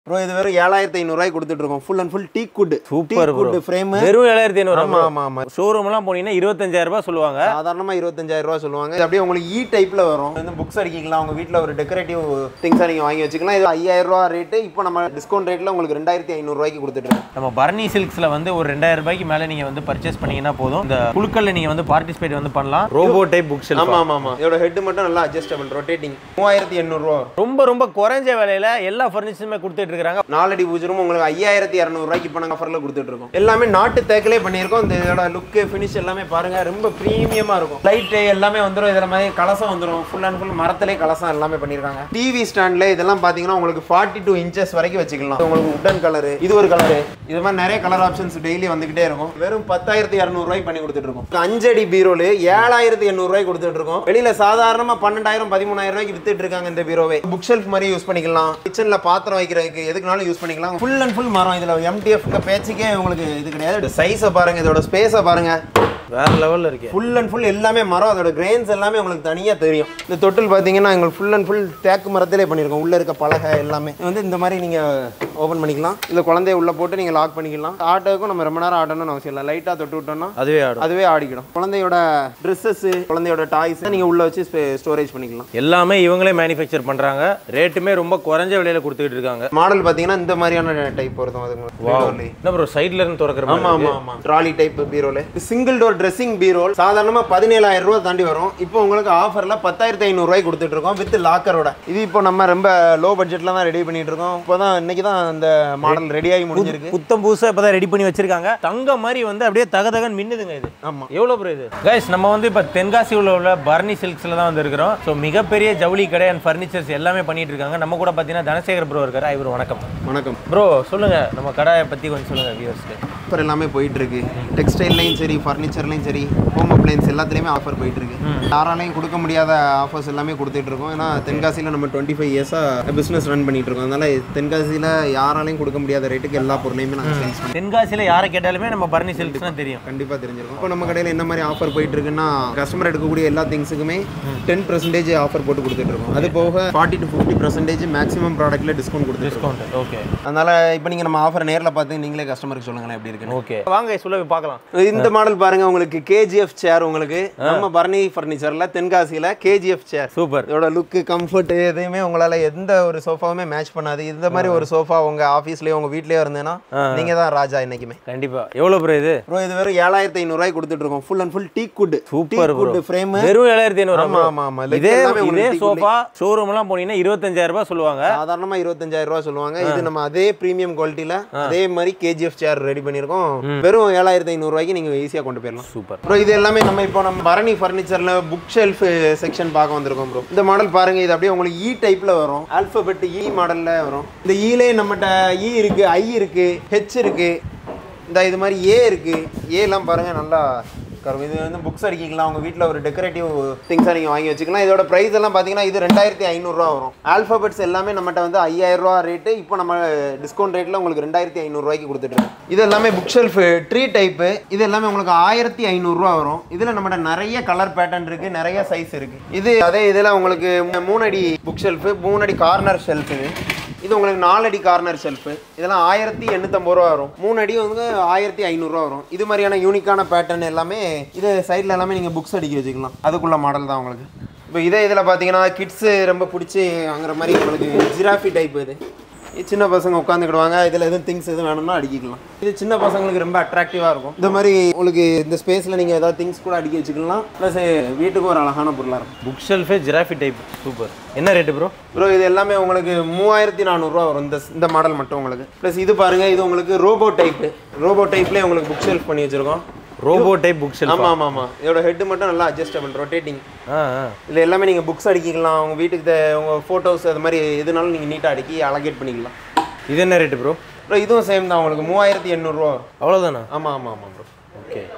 Bro இது வெறும் ஏழாயிரத்தி ஐநூறுரூவாய்க்கு கொடுத்துட்டு இருக்கோம் full and full teak wood super bro good frame வெறும் ஏழாயிரத்தி ஐநூறு ஆமா ஆமா ஆமா ஷோரூம்லாம் போனீங்கன்னா இருபத்தஞ்சாயிரம் ரூபாய் சொல்லுவாங்க சாதாரணமாக இருபத்தஞ்சாயிரம் ரூபா சொல்லுவாங்க இது அப்படியே உங்களுக்கு இ டைப்பில் வரும் வந்து புக்ஸ் அடிக்கலாம் உங்கள் வீட்டில் ஒரு டெக்கரேட்டிவ் திங்ஸாக நீங்கள் வாங்கி வச்சுக்கலாம் இது ஐயாயிரம் ரூபா ரேட்டு இப்போ நம்ம டிஸ்கவுண்ட் ரேட்டில் உங்களுக்கு ரெண்டாயிரத்தி ஐநூறுரூவாய்க்கு கொடுத்துட்ருக்கோம் நம்ம பரணி சில்க்ஸ்ல வந்து ஒரு ரெண்டாயிரம் ரூபாய்க்கு மேல நீங்க வந்து பர்ச்சேஸ் பண்ணீங்கன்னா போதும் இந்த குழுக்கள்ல நீங்க வந்து பார்ட்டிசிபேட் வந்து பண்ணலாம் ரோபோ டைப் புக் ஷெல்ஃப் ஆமாம் ஆமாம் ஆமாம் இதோட ஹெட் மட்டும் நல்லா அட்ஜஸ்டபிள் ரொட்டேட்டிங் மூவாயிரத்தி எண்ணூறுரூவா ரொம்ப ரொம்ப குறைஞ்ச விலையில எல்லா ஃபர்னிச்சருமே கொடுத்துட்டு இருக்காங்க நாலடி பூஜரும் உங்களுக்கு ஐயாயிரத்தி இரநூறுவாய்க்கு இப்போ நாங்கள் ஆஃபரில் கொடுத்துட்டு இருக்கோம் எல்லாமே நாட்டு தேக்கிலே பண்ணியிருக்கோம் இந்த இதோட லுக்கு ஃபினிஷ் எல்லாமே பாருங்க ரொம்ப ப்ரீமியமாக இருக்கும் லைட்டு எல்லாமே வந்துடும் இதில் மாதிரி கலசம் வந்துடும் ஃபுல் அண்ட் ஃபுல் மரத்திலே கலசம் எல்லாமே பண்ணியிருக்காங்க டிவி ஸ்டாண்டில் இதெல்லாம் பார்த்தீங்கன்னா உங்களுக்கு ஃபார்ட்டி டூ இன்ச்சஸ் வரைக்கும் வச்சுக்கலாம் உங்களுக்கு உட்டன் கலரு இது ஒரு கலரு இது மாதிரி நிறைய கலர் ஆப்ஷன்ஸ் டெய்லி வந்துகிட்டே இருக்கும் வெறும் பத்தாயிரத்தி இரநூறுவாய்க்கு பண்ணி கொடுத்துட்டு இருக்கோம் அஞ்சடி பீரோலு ஏழாயிரத்தி எண்ணூறுவாய்க்கு கொடுத்துட்டு இருக்கோம் வெளியில சாதாரணமா பன்னெண்டாயிரம் பதிமூணாயிரம் ரூபாய்க்கு வித்துட்டு இருக்காங்க இந்த பீரோவை புக் ஷெல்ஃப் மாதிரி யூஸ் பண்ணிக்கலாம் கிச்சன்ல பாத்திரம் வைக்கிறதுக்கு எதுக்குனாலும் யூஸ் பண்ணிக்கலாம் ஃபுல் அண்ட் ஃபுல் மரம் இதுல எம்டிஎஃப் பேச்சுக்கே உங்களுக்கு இது கிடையாது சைஸை பாருங்க இதோட ஸ்பேஸை பாருங்க வேற லெவல்ல இருக்கு ஃபுல் அண்ட் ஃபுல் எல்லாமே மரம் அதோட கிரெயின்ஸ் எல்லாமே உங்களுக்கு தனியாக தெரியும் இந்த தொட்டில் பார்த்தீங்கன்னா எங்களுக்கு ஃபுல் அண்ட் ஃபுல் தேக்கு மரத்திலே பண்ணியிருக்கோம் உள்ளே இருக்க பலகை எல்லாமே இது வந்து இந்த மாதிரி நீங்கள் ஓப்பன் பண்ணிக்கலாம் இந்த குழந்தைய உள்ளே போட்டு நீங்கள் லாக் பண்ணிக்கலாம் ஆட்டோக்கும் நம்ம ரொம்ப நேரம் ஆடணும்னு அவசியம் இல்லை லைட்டாக தொட்டு விட்டோம்னா அதுவே ஆடும் அதுவே ஆடிக்கிடும் குழந்தையோட ட்ரெஸ்ஸஸ் குழந்தையோட டாய்ஸ் நீங்கள் உள்ளே வச்சு ஸ்டோரேஜ் பண்ணிக்கலாம் எல்லாமே இவங்களே மேனுஃபேக்சர் பண்றாங்க ரேட்டுமே ரொம்ப குறைஞ்ச விலையில கொடுத்துட்டு இருக்காங்க மாடல் பார்த்தீங்கன்னா இந்த மாதிரியான டைப் வருதும் அது பீரோலே என்ன ப்ரோ சைடுல இருந்து திறக்கிற ஆமா மாதிரி ஆமா ஆமா ட்ராலி டைப் பீரோல சிங்கிள் டோர் ட்ரெஸ்ஸிங் பீரோல் சாதாரணமா பதினேழாயிரம் ரூபாய் தாண்டி வரும் இப்போ உங்களுக்கு ஆஃபர்ல பத்தாயிரத்தி ஐநூறு ரூபாய் கொடுத்துட்டு இருக்கோம் வித் லாக்கரோட இது இப்போ நம்ம ரொம்ப லோ பட்ஜெட்ல தான் ரெடி பண்ணிட்டு இருக்கோம் இப்போதான் இன்னைக்கு தான் அந்த மாடல் ரெடி ஆகி முடிஞ்சிருக்கு புத்தம் புதுசா இப்பதான் ரெடி பண்ணி வச்சிருக்காங்க தங்க மாதிரி வந்து அப்படியே தகதகன்னு மின்னுதுங்க இது ஆமா எவ்வளோ ப்ரோ இது கைஸ் நம்ம வந்து இப்போ தென்காசி உள்ள உள்ள பர்னி சில்க்ஸில் தான் வந்து இருக்கிறோம் ஸோ மிகப்பெரிய ஜவுளி கடை அண்ட் ஃபர்னிச்சர்ஸ் எல்லாமே பண்ணிட்டு இருக்காங்க நம்ம கூட பார்த்தீங்கன்னா தனசேகர் ப்ரோ இருக்காரு இவர் வணக்கம் வணக்கம் ப்ரோ சொல்லுங்க நம்ம கடையை பற்றி கொஞ்சம் சொல்லுங்க வியூவர்ஸ்க்கு ஆஃபர் எல்லாமே போயிட்டு இருக்கு டெக்ஸ்டைல்லையும் சரி ஃபர்னிச்சர்லையும் சரி ஹோம் அப்ளைன்ஸ் எல்லாத்துலேயுமே ஆஃபர் போயிட்டு இருக்கு யாராலையும் கொடுக்க முடியாத ஆஃபர்ஸ் எல்லாமே கொடுத்துட்டு இருக்கோம் ஏன்னா தென்காசியில் நம்ம டுவெண்ட்டி ஃபைவ் இயர்ஸாக பிஸ்னஸ் ரன் பண்ணிட்டு இருக்கோம் அதனால தென்காசியில் யாராலையும் கொடுக்க முடியாத ரேட்டுக்கு எல்லா பொருளையுமே நாங்கள் சேல்ஸ் பண்ணி தென்காசியில் யாரை கேட்டாலுமே நம்ம பர்னி சில்க்ஸ்னால் தெரியும் கண்டிப்பாக தெரிஞ்சிருக்கும் இப்போ நம்ம கடையில் என்ன மாதிரி ஆஃபர் போயிட்டு இருக்குன்னா கஸ்டமர் எடுக்கக்கூடிய எல்லா திங்ஸுக்குமே டென் பர்சன்டேஜ் ஆஃபர் போட்டு கொடுத்துட்டு இருக்கோம் அது போக forty to fifty percentage maximum ப்ராடக்ட்டில் டிஸ்கவுண்ட் கொடுத்துருக்கோம் டிஸ்கவுண்ட் ஓகே அதனால இப்போ நீங்கள் நம்ம ஆஃபர் நேரில் பார்த்து நீங்களே கஸ்டமருக்கு சொல்லுங்களேன் எப்படி இருக்குன்னு ஓகே வாங்க சொல்ல பார்க்கலாம் இந்த மாடல் பாருங்க உங்களுக்கு கேஜிஎஃப் சேர் உங்களுக்கு நம்ம பர்னி ஃபர்னிச்சர்ல தென்காசியில கேஜிஎஃப் சேர் சூப்பர் இதோட லுக்கு கம்ஃபர்ட் எதையுமே உங்களால எந்த ஒரு சோஃபாவுமே மேட்ச் பண்ணாது இந்த மாதிரி ஒரு சோஃபா உங்க ஆஃபீஸ்லயோ உங்க வீட்லயோ இருந்தேன்னா நீங்க தான் ராஜா இன்னைக்குமே கண்டிப்பா எவ்வளோ ப்ரோ இது ப்ரோ இது வெறும் ஏழாயிரத்தி ஐநூறுரூவாய்க்கு கொடுத்துட்டு இருக்கோம் full and full teak wood super bro good frame வெறும் ஏழாயிரத்தி ஐநூறு ஆமா ஆமா ஆமா Legs இதே எல்லாமே இதே உங்களுக்கு சோஃபா ஷோரூம்லாம் போனீங்கன்னா இருபத்தஞ்சாயிரம் ரூபாய் சொல்லுவாங்க சாதாரணமா இருபத்தஞ்சாயிரம் ரூபாய் சொல்லுவாங்க இது நம்ம அதே பிரீமியம் குவாலிட்டியில அதே மாதிரி கேஜிஎஃப் சேர் ரெடி பண்ணியிருக்கோம் வெறும் ஏழாயிரத்தி ஐநூறு ரூபாய்க்கு நீங்க ஈஸியா கொண்டு போயிடலாம் சூப்பர் ப்ரோ இது எல்லாமே நம்ம இப்போ நம்ம பரணி ஃபர்னிச்சர்ல புக் ஷெல்ஃப் செக்ஷன் பார்க்க வந்திருக்கோம் ப்ரோ இந்த மாடல் பாருங்க இது அப்படியே உங்களுக்கு இ டைப்ல வரும் ஆல்பபெட் இ மாடல்ல வரும் இந்த ஈலே நம்மகிட்ட இ இருக்கு ஐ இருக்கு ஹெச் இருக்கு இந்த இது மாதிரி ஏ இருக்கு ஏலாம் பாருங்க நல்லா கரும் இது வந்து புக்ஸ் அடிக்கலாம் உங்க வீட்டில் ஒரு டெக்கரேட்டிவ் திங்ஸாக நீங்கள் வாங்கி வச்சுக்கலாம் இதோட ப்ரைஸ் எல்லாம் பார்த்தீங்கன்னா இது ரெண்டாயிரத்தி ஐநூறுரூவா வரும் ஆல்ஃபபெட்ஸ் எல்லாமே நம்மகிட்ட வந்து ஐயாயிரம் ரூபா ரேட்டு இப்போ நம்ம டிஸ்கவுண்ட் ரேட்டில் உங்களுக்கு ரெண்டாயிரத்தி ஐநூறுரூவாய்க்கு கொடுத்துட்ருக்கோம் இது எல்லாமே புக் ஷெல்ஃப் ட்ரீ டைப்பு இது எல்லாமே உங்களுக்கு ஆயிரத்தி ஐநூறுரூவா வரும் இதில் நம்மகிட்ட நிறைய கலர் பேட்டர்ன் இருக்குது நிறைய சைஸ் இருக்குது இது அதே இதில் உங்களுக்கு மூணு அடி புக் ஷெல்ஃபு மூணு அடி கார்னர் ஷெல்ஃப் இது இது உங்களுக்கு நாலடி கார்னர் ஷெல்ஃபு இதெல்லாம் ஆயிரத்தி எண்ணூற்றம்பது ரூபா வரும் மூணு அடி வந்து ஆயிரத்தி ஐநூறுரூவா வரும் இது மாதிரியான யூனிக்கான பேட்டர்ன் எல்லாமே இது சைடில் எல்லாமே நீங்கள் புக்ஸ் அடிக்க வச்சுக்கலாம் அதுக்குள்ள மாடல் தான் உங்களுக்கு இப்போ இதே இதில் பார்த்தீங்கன்னா கிட்ஸு ரொம்ப பிடிச்சி வாங்குற மாதிரி உங்களுக்கு ஜிராஃபி டைப் இது இது சின்ன பசங்க உட்காந்துக்கிடுவாங்க இதில் எதுவும் திங்ஸ் எதுவும் வேணும்னா அடிக்கிக்கலாம் இது சின்ன பசங்களுக்கு ரொம்ப அட்ராக்டிவாக இருக்கும் இந்த மாதிரி உங்களுக்கு இந்த ஸ்பேஸில் நீங்கள் ஏதாவது திங்ஸ் கூட அடிக்க வச்சுக்கலாம் ப்ளஸ் வீட்டுக்கும் ஒரு அழகான பொருளாக இருக்கும் புக் ஷெல்ஃபே ஜிராஃபி டைப் சூப்பர் என்ன ரேட்டு ப்ரோ ப்ரோ இது எல்லாமே உங்களுக்கு மூவாயிரத்தி நானூறுரூவா வரும் இந்த இந்த மாடல் மட்டும் உங்களுக்கு ப்ளஸ் இது பாருங்க இது உங்களுக்கு ரோபோ டைப்பு ரோபோ டைப்லேயே உங்களுக்கு புக் ஷெல்ஃப் பண்ணி வச்சிருக்கோம் ரோபோ டைப் புக் ஷெல்ஃப் ஆமாம் ஆமாம் ஆமாம் இதோட ஹெட் மட்டும் நல்லா அட்ஜஸ்டபிள் ரொட்டேட்டிங் ஆ ஆ இதில் எல்லாமே நீங்கள் புக்ஸ் அடிக்கலாம் உங்கள் வீட்டுக்கு தே- உங்க ஃபோட்டோஸ் அது மாதிரி எதுனாலும் நீங்கள் நீட்டாக அடிக்கி அலகேட் பண்ணிக்கலாம் இது என்ன ரேட்டு ப்ரோ ப்ரோ இதுவும் சேம் தான் உங்களுக்கு மூவாயிரத்தி எண்ணூறுரூவா வரும் அவ்வளோதானா ஆமாம் ஆமாம் ஆமாம் ப்ரோ ஓகே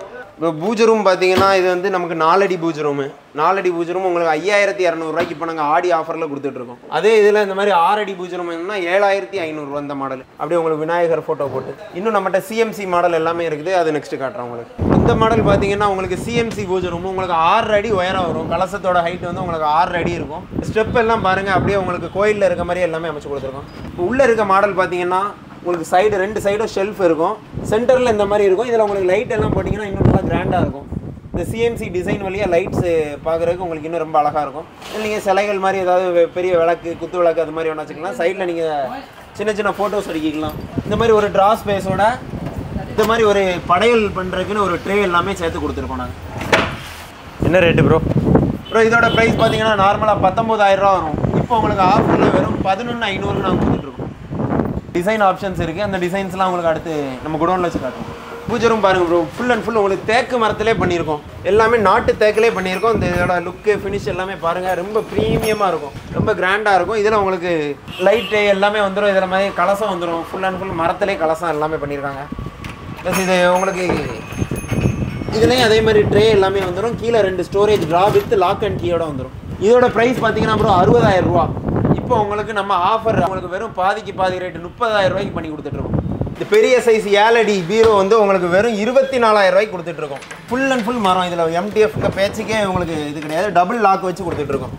இப்போ பூஜை ரூம் பார்த்தீங்கன்னா இது வந்து நமக்கு நாலடி பூஜை ரூமு நாலடி பூஜை ரூம் உங்களுக்கு ஐயாயிரத்தி இரநூறுவாய்க்கு இப்போ நாங்கள் ஆடி ஆஃபரில் கொடுத்துட்ருக்கோம் அதே இதில் இந்த மாதிரி ஆறடி பூஜை ரூம் என்னன்னா ஏழாயிரத்தி ஐநூறுரூவா இந்த மாடல் அப்படியே உங்களுக்கு விநாயகர் ஃபோட்டோ போட்டு இன்னும் நம்மகிட்ட சிஎம்சி மாடல் எல்லாமே இருக்குது அது நெக்ஸ்ட் காட்டுறேன் உங்களுக்கு இந்த மாடல் பார்த்தீங்கன்னா உங்களுக்கு சிஎம்சி பூஜை ரூம் உங்களுக்கு ஆறு அடி உயரம் வரும் கலசத்தோட ஹைட் வந்து உங்களுக்கு ஆறு அடி இருக்கும் ஸ்டெப் எல்லாம் பாருங்கள் அப்படியே உங்களுக்கு கோயிலில் இருக்க மாதிரி எல்லாமே அமைச்சு கொடுத்துருக்கோம் இப்போ உள்ளே இருக்க மாடல் பார்த்தீங்கன்னா உங்களுக்கு சைடு ரெண்டு சைடும் ஷெல்ஃப் இருக்கும் சென்டரில் இந்த மாதிரி இருக்கும் இதில் உங்களுக்கு லைட் எல்லாம் போட்டிங்கன்னா இன்னும் நல்லா கிராண்டாக இருக்கும் இந்த சிஎம்சி டிசைன் வழியாக லைட்ஸ் பார்க்குறதுக்கு உங்களுக்கு இன்னும் ரொம்ப அழகாக இருக்கும் நீங்கள் சிலைகள் மாதிரி ஏதாவது வெ- பெரிய விளக்கு குத்து விளக்கு அது மாதிரி வேணா வச்சுக்கலாம் சைடில் நீங்கள் சின்ன சின்ன ஃபோட்டோஸ் அடிக்கிக்கலாம் இந்த மாதிரி ஒரு ட்ரா ஸ்பேஸோட இந்த மாதிரி ஒரு படையல் பண்ணுறதுக்குன்னு ஒரு ட்ரே எல்லாமே சேர்த்து கொடுத்துருக்கோம் நாங்கள் என்ன ரேட்டு ப்ரோ அப்புறம் இதோட ப்ரைஸ் பார்த்தீங்கன்னா நார்மலாக பத்தொம்போதாயிரம் ரூபா வரும் இப்போ உங்களுக்கு ஆஃபரில் வெறும் பதினொன்று ஐநூறுக்கு நாங்கள் கொடுத்துட்ருக்கோம் டிசைன் ஆப்ஷன்ஸ் இருக்குது அந்த டிசைன்ஸ்லாம் உங்களுக்கு அடுத்து நம்ம குடோனில் வச்சு காட்டுவோம் பூஜை ரூம் பாருங்க ப்ரோ ஃபுல் அண்ட் ஃபுல் உங்களுக்கு தேக்கு மரத்திலே பண்ணியிருக்கோம் எல்லாமே நாட்டு தேக்கிலே பண்ணியிருக்கோம் இந்த இதோட லுக்கு ஃபினிஷ் எல்லாமே பாருங்கள் ரொம்ப ப்ரீமியமாக இருக்கும் ரொம்ப கிராண்டாக இருக்கும் இதில் உங்களுக்கு லைட்டு எல்லாமே வந்துடும் இதில் மாதிரி கலசம் வந்துடும் ஃபுல் அண்ட் ஃபுல் மரத்திலே கலசம் எல்லாமே பண்ணியிருக்காங்க ப்ளஸ் இது உங்களுக்கு இதுலேயும் அதே மாதிரி ட்ரே எல்லாமே வந்துடும் கீழே ரெண்டு storage drawer with lock and கீயோட வந்துடும் இதோட ப்ரைஸ் பார்த்தீங்கன்னா ப்ரோ அறுபதாயிரம் ரூபா இப்போ உங்களுக்கு நம்ம ஆஃபர் உங்களுக்கு வெறும் பாதிக்கு பாதி ரேட்டு முப்பதாயிரம் ரூபாய்க்கு பண்ணி கொடுத்துட்ருக்கோம் இந்த பெரிய சைஸ் ஏலடி பீரோ வந்து உங்களுக்கு வெறும் இருபத்தி நாலாயிரம் ரூபாய்க்கு கொடுத்துட்ருக்கோம் ஃபுல் அண்ட் ஃபுல் மரம் இதில் எம்டிஎஃப் பேச்சுக்கே உங்களுக்கு இது கிடையாது டபுள் லாக் வச்சு கொடுத்துட்ருக்கோம்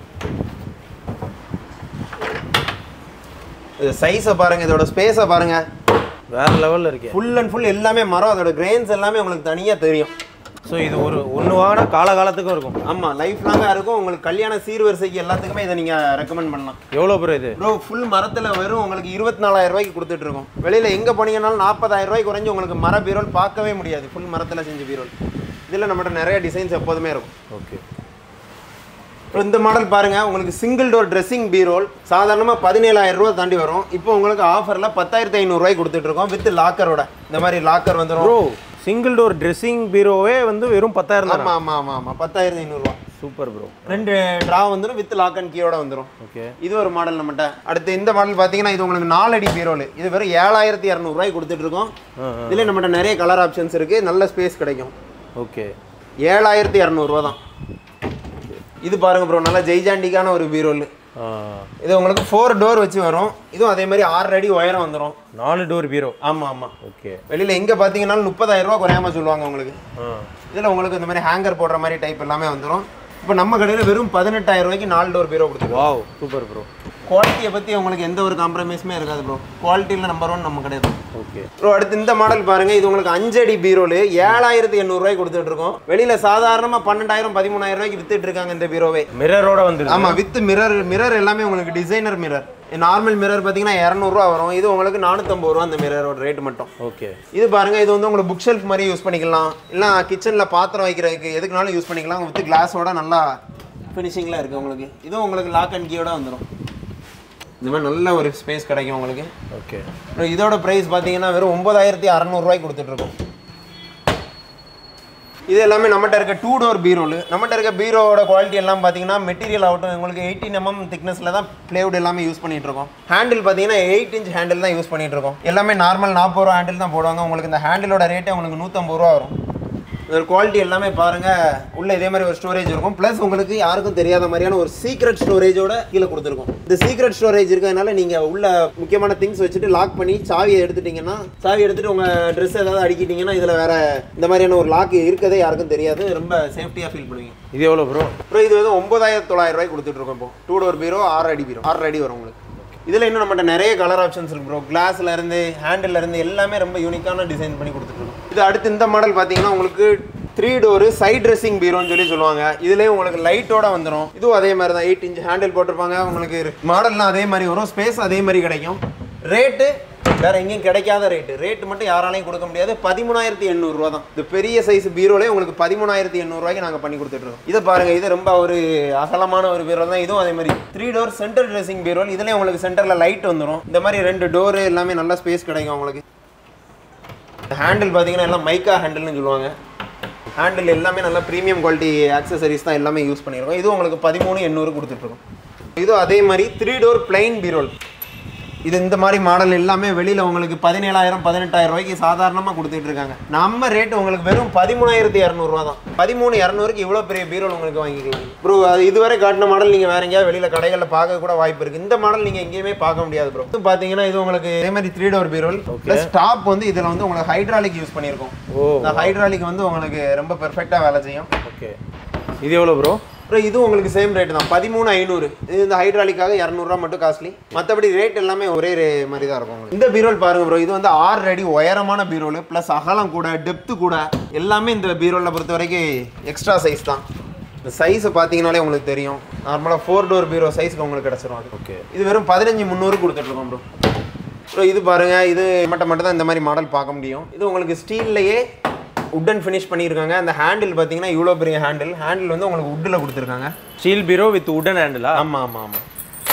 இது சைஸை பாருங்கள் இதோட ஸ்பேஸை பாருங்கள் வேற லெவலில் இருக்கே ஃபுல் அண்ட் ஃபுல் எல்லாமே மரம் அதோட கிரெயின்ஸ் எல்லாமே உங்களுக்கு தனியாக தெரியும் ஸோ இது ஒரு ஒன்று வாங்கினா காலகாலத்துக்கும் இருக்கும் ஆமாம் லைஃப் லாங்காக இருக்கும் உங்களுக்கு கல்யாண சீர்வரிசைக்கு எல்லாத்துக்குமே இதை நீங்கள் ரெக்கமெண்ட் பண்ணலாம் எவ்வளோ ப்ரோ இது ப்ரோ ஃபுல் மரத்தில் வெறும் உங்களுக்கு இருபத்தி நாலாயிரம் ரூபாய்க்கு கொடுத்துட்டு இருக்கோம் வெளியில் எங்கே போனீங்கன்னாலும் நாற்பதாயிரம் ரூபாய்க்கு குறைஞ்சு உங்களுக்கு மர பீரோல் பார்க்கவே முடியாது ஃபுல் மரத்தில் செஞ்ச பீரோல் இதில் நம்மகிட்ட நிறைய டிசைன்ஸ் எப்போதுமே இருக்கும் ஓகே இப்போ இந்த மாடல் பாருங்க உங்களுக்கு சிங்கிள் டோர் ட்ரெஸ்ஸிங் பீரோல் சாதாரணமாக பதினேழாயிரம் ரூபா தாண்டி வரும் இப்போ உங்களுக்கு ஆஃபரில் பத்தாயிரத்தி ஐநூறுரூவாய்க்கு கொடுத்துட்டு இருக்கோம் வித் லாக்கரோட இந்த மாதிரி லாக்கர் வந்துடும் ப்ரோ சிங்கிள் டோர் ட்ரெஸ்ஸிங் பீரோவே வந்து வெறும் பத்தாயிரம் தான் ஆமாம் ஆமாம் ஆமாம் ஆமாம் பத்தாயிரத்தி ஐநூறுரூவா சூப்பர் ப்ரோ ரெண்டு ட்ரா வந்துடும் வித் லாக் அண்ட் கீயோட வந்துடும் ஓகே இது ஒரு மாடல் நம்மகிட்ட அடுத்து இந்த மாடல் பார்த்தீங்கன்னா இது உங்களுக்கு நாலடி பீரோல் இது வெறும் ஏழாயிரத்தி இரநூறுவாய்க்கு கொடுத்துட்டு இருக்கோம் ஆ, ஆ. இதில் நம்மகிட்ட நிறைய கலர் ஆப்ஷன்ஸ் இருக்குது நல்ல ஸ்பேஸ் கிடைக்கும் ஓகே ஏழாயிரத்தி இரநூறுவா தான் இது பாருங்க ப்ரோ நல்லா ஜெய்ஜாண்டிக்கான ஒரு பீரோல் ஆ இது உங்களுக்கு ஃபோர் டோர் வச்சு வரும் இதுவும் அதே மாதிரி ஆறு அடி உயரம் வந்துடும் நாலு டோர் பீரோ ஆமாம் ஆமாம் ஓகே வெளியில் எங்கே பார்த்தீங்கன்னாலும் முப்பதாயிரம் ரூபா குறையாம சொல்லுவாங்க உங்களுக்கு ஆ இதில் உங்களுக்கு இந்த மாதிரி ஹேங்கர் போடுற மாதிரி டைப் எல்லாமே வந்துடும் இப்போ நம்ம கடையில் வெறும் பதினெட்டாயிரம் ரூபாய்க்கு நாலு டோர் பீரோ கொடுத்துருக்கோம் வாவ் சூப்பர் ப்ரோ குவாலிட்டியை பற்றி உங்களுக்கு எந்த ஒரு காம்ப்ரமைஸுமே இருக்காது ப்ரோ குவாலிட்டியில் நம்பர் ஒன் நம்ம கிடையாது ஓகே ப்ரோ அடுத்து இந்த மாடல் பாருங்க இது உங்களுக்கு அஞ்சடி பீரோலு ஏழாயிரத்தி எண்ணூறுரூவாய்க்கு கொடுத்துட்டு இருக்கோம் வெளியில் சாதாரணமாக பன்னெண்டாயிரம் பதிமூணாயிரம் ரூபாய்க்கு வித்துட்டு இருக்காங்க இந்த பீரோவே மிரரோட வந்துருக்கு ஆமாம் வித் மிரர் மிரர் எல்லாமே உங்களுக்கு டிசைனர் மிரர் நார்மல் மிரர் பார்த்தீங்கன்னா இரநூறுவா வரும் இது உங்களுக்கு நானூற்றம்பது ரூபா அந்த மிரரோட ரேட் மட்டும் ஓகே இது பாருங்க இது வந்து உங்களுக்கு புக் ஷெல்ஃப் மாதிரி யூஸ் பண்ணிக்கலாம் இல்லை கிச்சனில் பாத்திரம் வைக்கிறதுக்கு எதுக்குனாலும் யூஸ் பண்ணிக்கலாம் வித் கிளாஸோட நல்லா ஃபினிஷிங்கில் இருக்குது உங்களுக்கு இதுவும் உங்களுக்கு லாக் அண்ட் கீயோட வந்துடும் இந்த மாதிரி நல்ல ஒரு ஸ்பேஸ் கிடைக்கும் உங்களுக்கு ஓகே அப்புறம் இதோட ப்ரைஸ் பார்த்தீங்கன்னா வெறும் ஒன்பதாயிரத்தி அறநூறுவாய்க்கு கொடுத்துட்ருக்கோம் இது எல்லாமே நம்மகிட்ட இருக்க டூ டோர் பீரோல் நம்மகிட்ட இருக்க பீரோவோட குவாலிட்டி எல்லாம் பார்த்தீங்கன்னா மெட்டீரியல் ஆகட்டும் உங்களுக்கு எயிட்டீன் எம்எம் திக்னஸில் தான் பிளேவுட் எல்லாமே யூஸ் பண்ணிட்டு இருக்கோம் ஹேண்டில் பார்த்தீங்கன்னா எயிட் இன்ச் ஹேண்டில் தான் யூஸ் பண்ணிட்டு இருக்கோம் எல்லாமே நார்மல் நாற்பது ரூபா ஹேண்டில் தான் போடுவாங்க உங்களுக்கு இந்த ஹேண்டிலோட ரேட்டே உங்களுக்கு நூற்றம்பது ரூபா வரும் இதோட குவாலிட்டி எல்லாமே பாருங்க உள்ள இதே மாதிரி ஒரு ஸ்டோரேஜ் இருக்கும் ப்ளஸ் உங்களுக்கு யாருக்கும் தெரியாத மாதிரியான ஒரு சீக்ரெட் ஸ்டோரேஜோட கீழே கொடுத்துருக்கோம் இந்த சீக்ரெட் ஸ்டோரேஜ் இருக்கிறதுனால நீங்க உள்ள முக்கியமான திங்ஸ் வச்சுட்டு லாக் பண்ணி சாவியை எடுத்துட்டீங்கன்னா சாவி எடுத்துட்டு உங்க ட்ரெஸ் ஏதாவது அடிக்கிட்டீங்கன்னா இதுல வேற இந்த மாதிரியான ஒரு லாக் இருக்கதே யாருக்கும் தெரியாது ரொம்ப சேஃப்டியா ஃபீல் பண்ணுவீங்க இது எவ்வளோ ப்ரோ அப்புறம் இது வந்து ஒன்பதாயிரத்தி தொள்ளாயிரம் ரூபாய் கொடுத்துட்டு இருக்கோம் இப்போ டூ டோர் பீரோ ஆறு அடி பீரோ ஆறு அடி வரும் உங்களுக்கு இதில் இன்னும் நம்மகிட்ட நிறைய கலர் ஆப்ஷன்ஸ் இருக்கு ப்ரோ கிளாஸ்ல இருந்து ஹேண்டில் இருந்து எல்லாமே ரொம்ப யூனிக்கான டிசைன் பண்ணி கொடுத்துருக்கோம் இது அடுத்து இந்த மாடல் பார்த்தீங்கன்னா உங்களுக்கு த்ரீ டோரு சைட் ட்ரெஸ்ஸிங் பீரோன்னு சொல்லி சொல்லுவாங்க இதுலேயே உங்களுக்கு லைட்டோட வந்துடும் இதுவும் அதே மாதிரி தான் எயிட் இன்ச் ஹேண்டில் போட்டிருப்பாங்க உங்களுக்கு மாடல்லாம் அதே மாதிரி வரும் ஸ்பேஸ் அதே மாதிரி கிடைக்கும் ரேட்டு வேற எங்கேயும் கிடைக்காத ரேட்டு ரேட்டு மட்டும் யாராலையும் கொடுக்க முடியாது பதிமூணாயிரத்தி எண்ணூறுரூவா தான் இந்த பெரிய சைஸ் பீரோலே உங்களுக்கு பதிமூணாயிரத்தி எண்ணூறுரூவாய்க்கு நாங்கள் பண்ணி கொடுத்துட்ருக்கோம் இதை பாருங்க இது ரொம்ப ஒரு அகலமான ஒரு பீரோ தான் இதுவும் அதே மாதிரி த்ரீ டோர் சென்டர் ட்ரெஸ்ஸிங் பீரோல் இதுலேயே உங்களுக்கு சென்டரில் லைட் வந்துடும் இந்த மாதிரி ரெண்டு டோரு எல்லாமே நல்ல ஸ்பேஸ் கிடைக்கும் உங்களுக்கு ஹேண்டில் பார்த்தீங்கன்னா எல்லாம் மைக்கா ஹேண்டில்னு சொல்லுவாங்க ஹேண்டில் எல்லாமே நல்ல ப்ரீமியம் குவாலிட்டி ஆக்சசரிஸ் தான் எல்லாமே யூஸ் பண்ணியிருக்கோம் இது உங்களுக்கு பதிமூணு எண்ணூறு கொடுத்துட்ருக்கோம் இதுவும் அதே மாதிரி த்ரீ டோர் பிளைன் பீரோல் இது இந்த மாதிரி மாடல் எல்லாமே வெளியில் உங்களுக்கு பதினேழாயிரம் பதினெட்டாயிரம் ரூபாய்க்கு சாதாரணமாக கொடுத்துட்டு இருக்காங்க நம்ம ரேட் உங்களுக்கு வெறும் பதிமூணாயிரத்தி இரநூறுவா தான் பதிமூணு இரநூறுக்கு இவ்வளோ பெரிய பீரோல் உங்களுக்கு வாங்கிக்கலாம் ப்ரோ அது இதுவரை காட்டின மாடல் நீங்கள் வேற எங்கேயாவது வெளியில் கடைகளில் பார்க்க கூட வாய்ப்பு இருக்குது இந்த மாடல் நீங்கள் எங்கேயுமே பார்க்க முடியாது ப்ரோ இது பார்த்தீங்கன்னா இது உங்களுக்கு இதே மாதிரி த்ரீ டோர் பீரோல் ப்ளஸ் டாப் வந்து இதில் வந்து உங்களுக்கு ஹைட்ராலிக் யூஸ் பண்ணியிருக்கோம் ஓ இந்த ஹைட்ராலிக் வந்து உங்களுக்கு ரொம்ப பெர்ஃபெக்டாக வேலை செய்யும் ஓகே இது எவ்வளோ ப்ரோ அப்புறம் இது உங்களுக்கு சேம் ரேட் தான் பதிமூணு ஐநூறு இது இந்த ஹைட்ராலிக்காக இரநூறுவா மட்டும் காஸ்ட்லி மற்றபடி ரேட் எல்லாமே ஒரே ரே மாதிரி தான் இருக்கும் உங்களுக்கு. இந்த பீரோல் பாருங்க ப்ரோ இது வந்து ஆறு அடி உயரமான பீரோல் ப்ளஸ் அகலம் கூட டெப்த்து கூட எல்லாமே இந்த பீரோலில் பொறுத்த வரைக்கும் எக்ஸ்ட்ரா சைஸ் தான் இந்த சைஸை பார்த்தீங்கனாலே உங்களுக்கு தெரியும் நார்மலாக ஃபோர் டோர் பீரோ சைஸ்க்கு உங்களுக்கு கிடச்சிரும் அது ஓகே இது வெறும் பதினஞ்சு முந்நூறு கொடுத்துட்ருக்கோம் ப்ரோ ப்ரோ இது பாருங்க இது மட்டும் மட்டும் தான் இந்த மாதிரி மாடல் பார்க்க முடியும் இது உங்களுக்கு ஸ்டீல்லையே உட்டன் ஃபினிஷ் பண்ணியிருக்காங்க அந்த ஹேண்டில் பார்த்தீங்கன்னா இவ்வளோ பெரிய ஹேண்டில் ஹேண்டில் வந்து உங்களுக்கு உட்டில் கொடுத்துருக்காங்க ஸ்டீல் பீரோ வித் உடன் ஹேண்டிலா ஆமாம் ஆமாம் ஆமாம்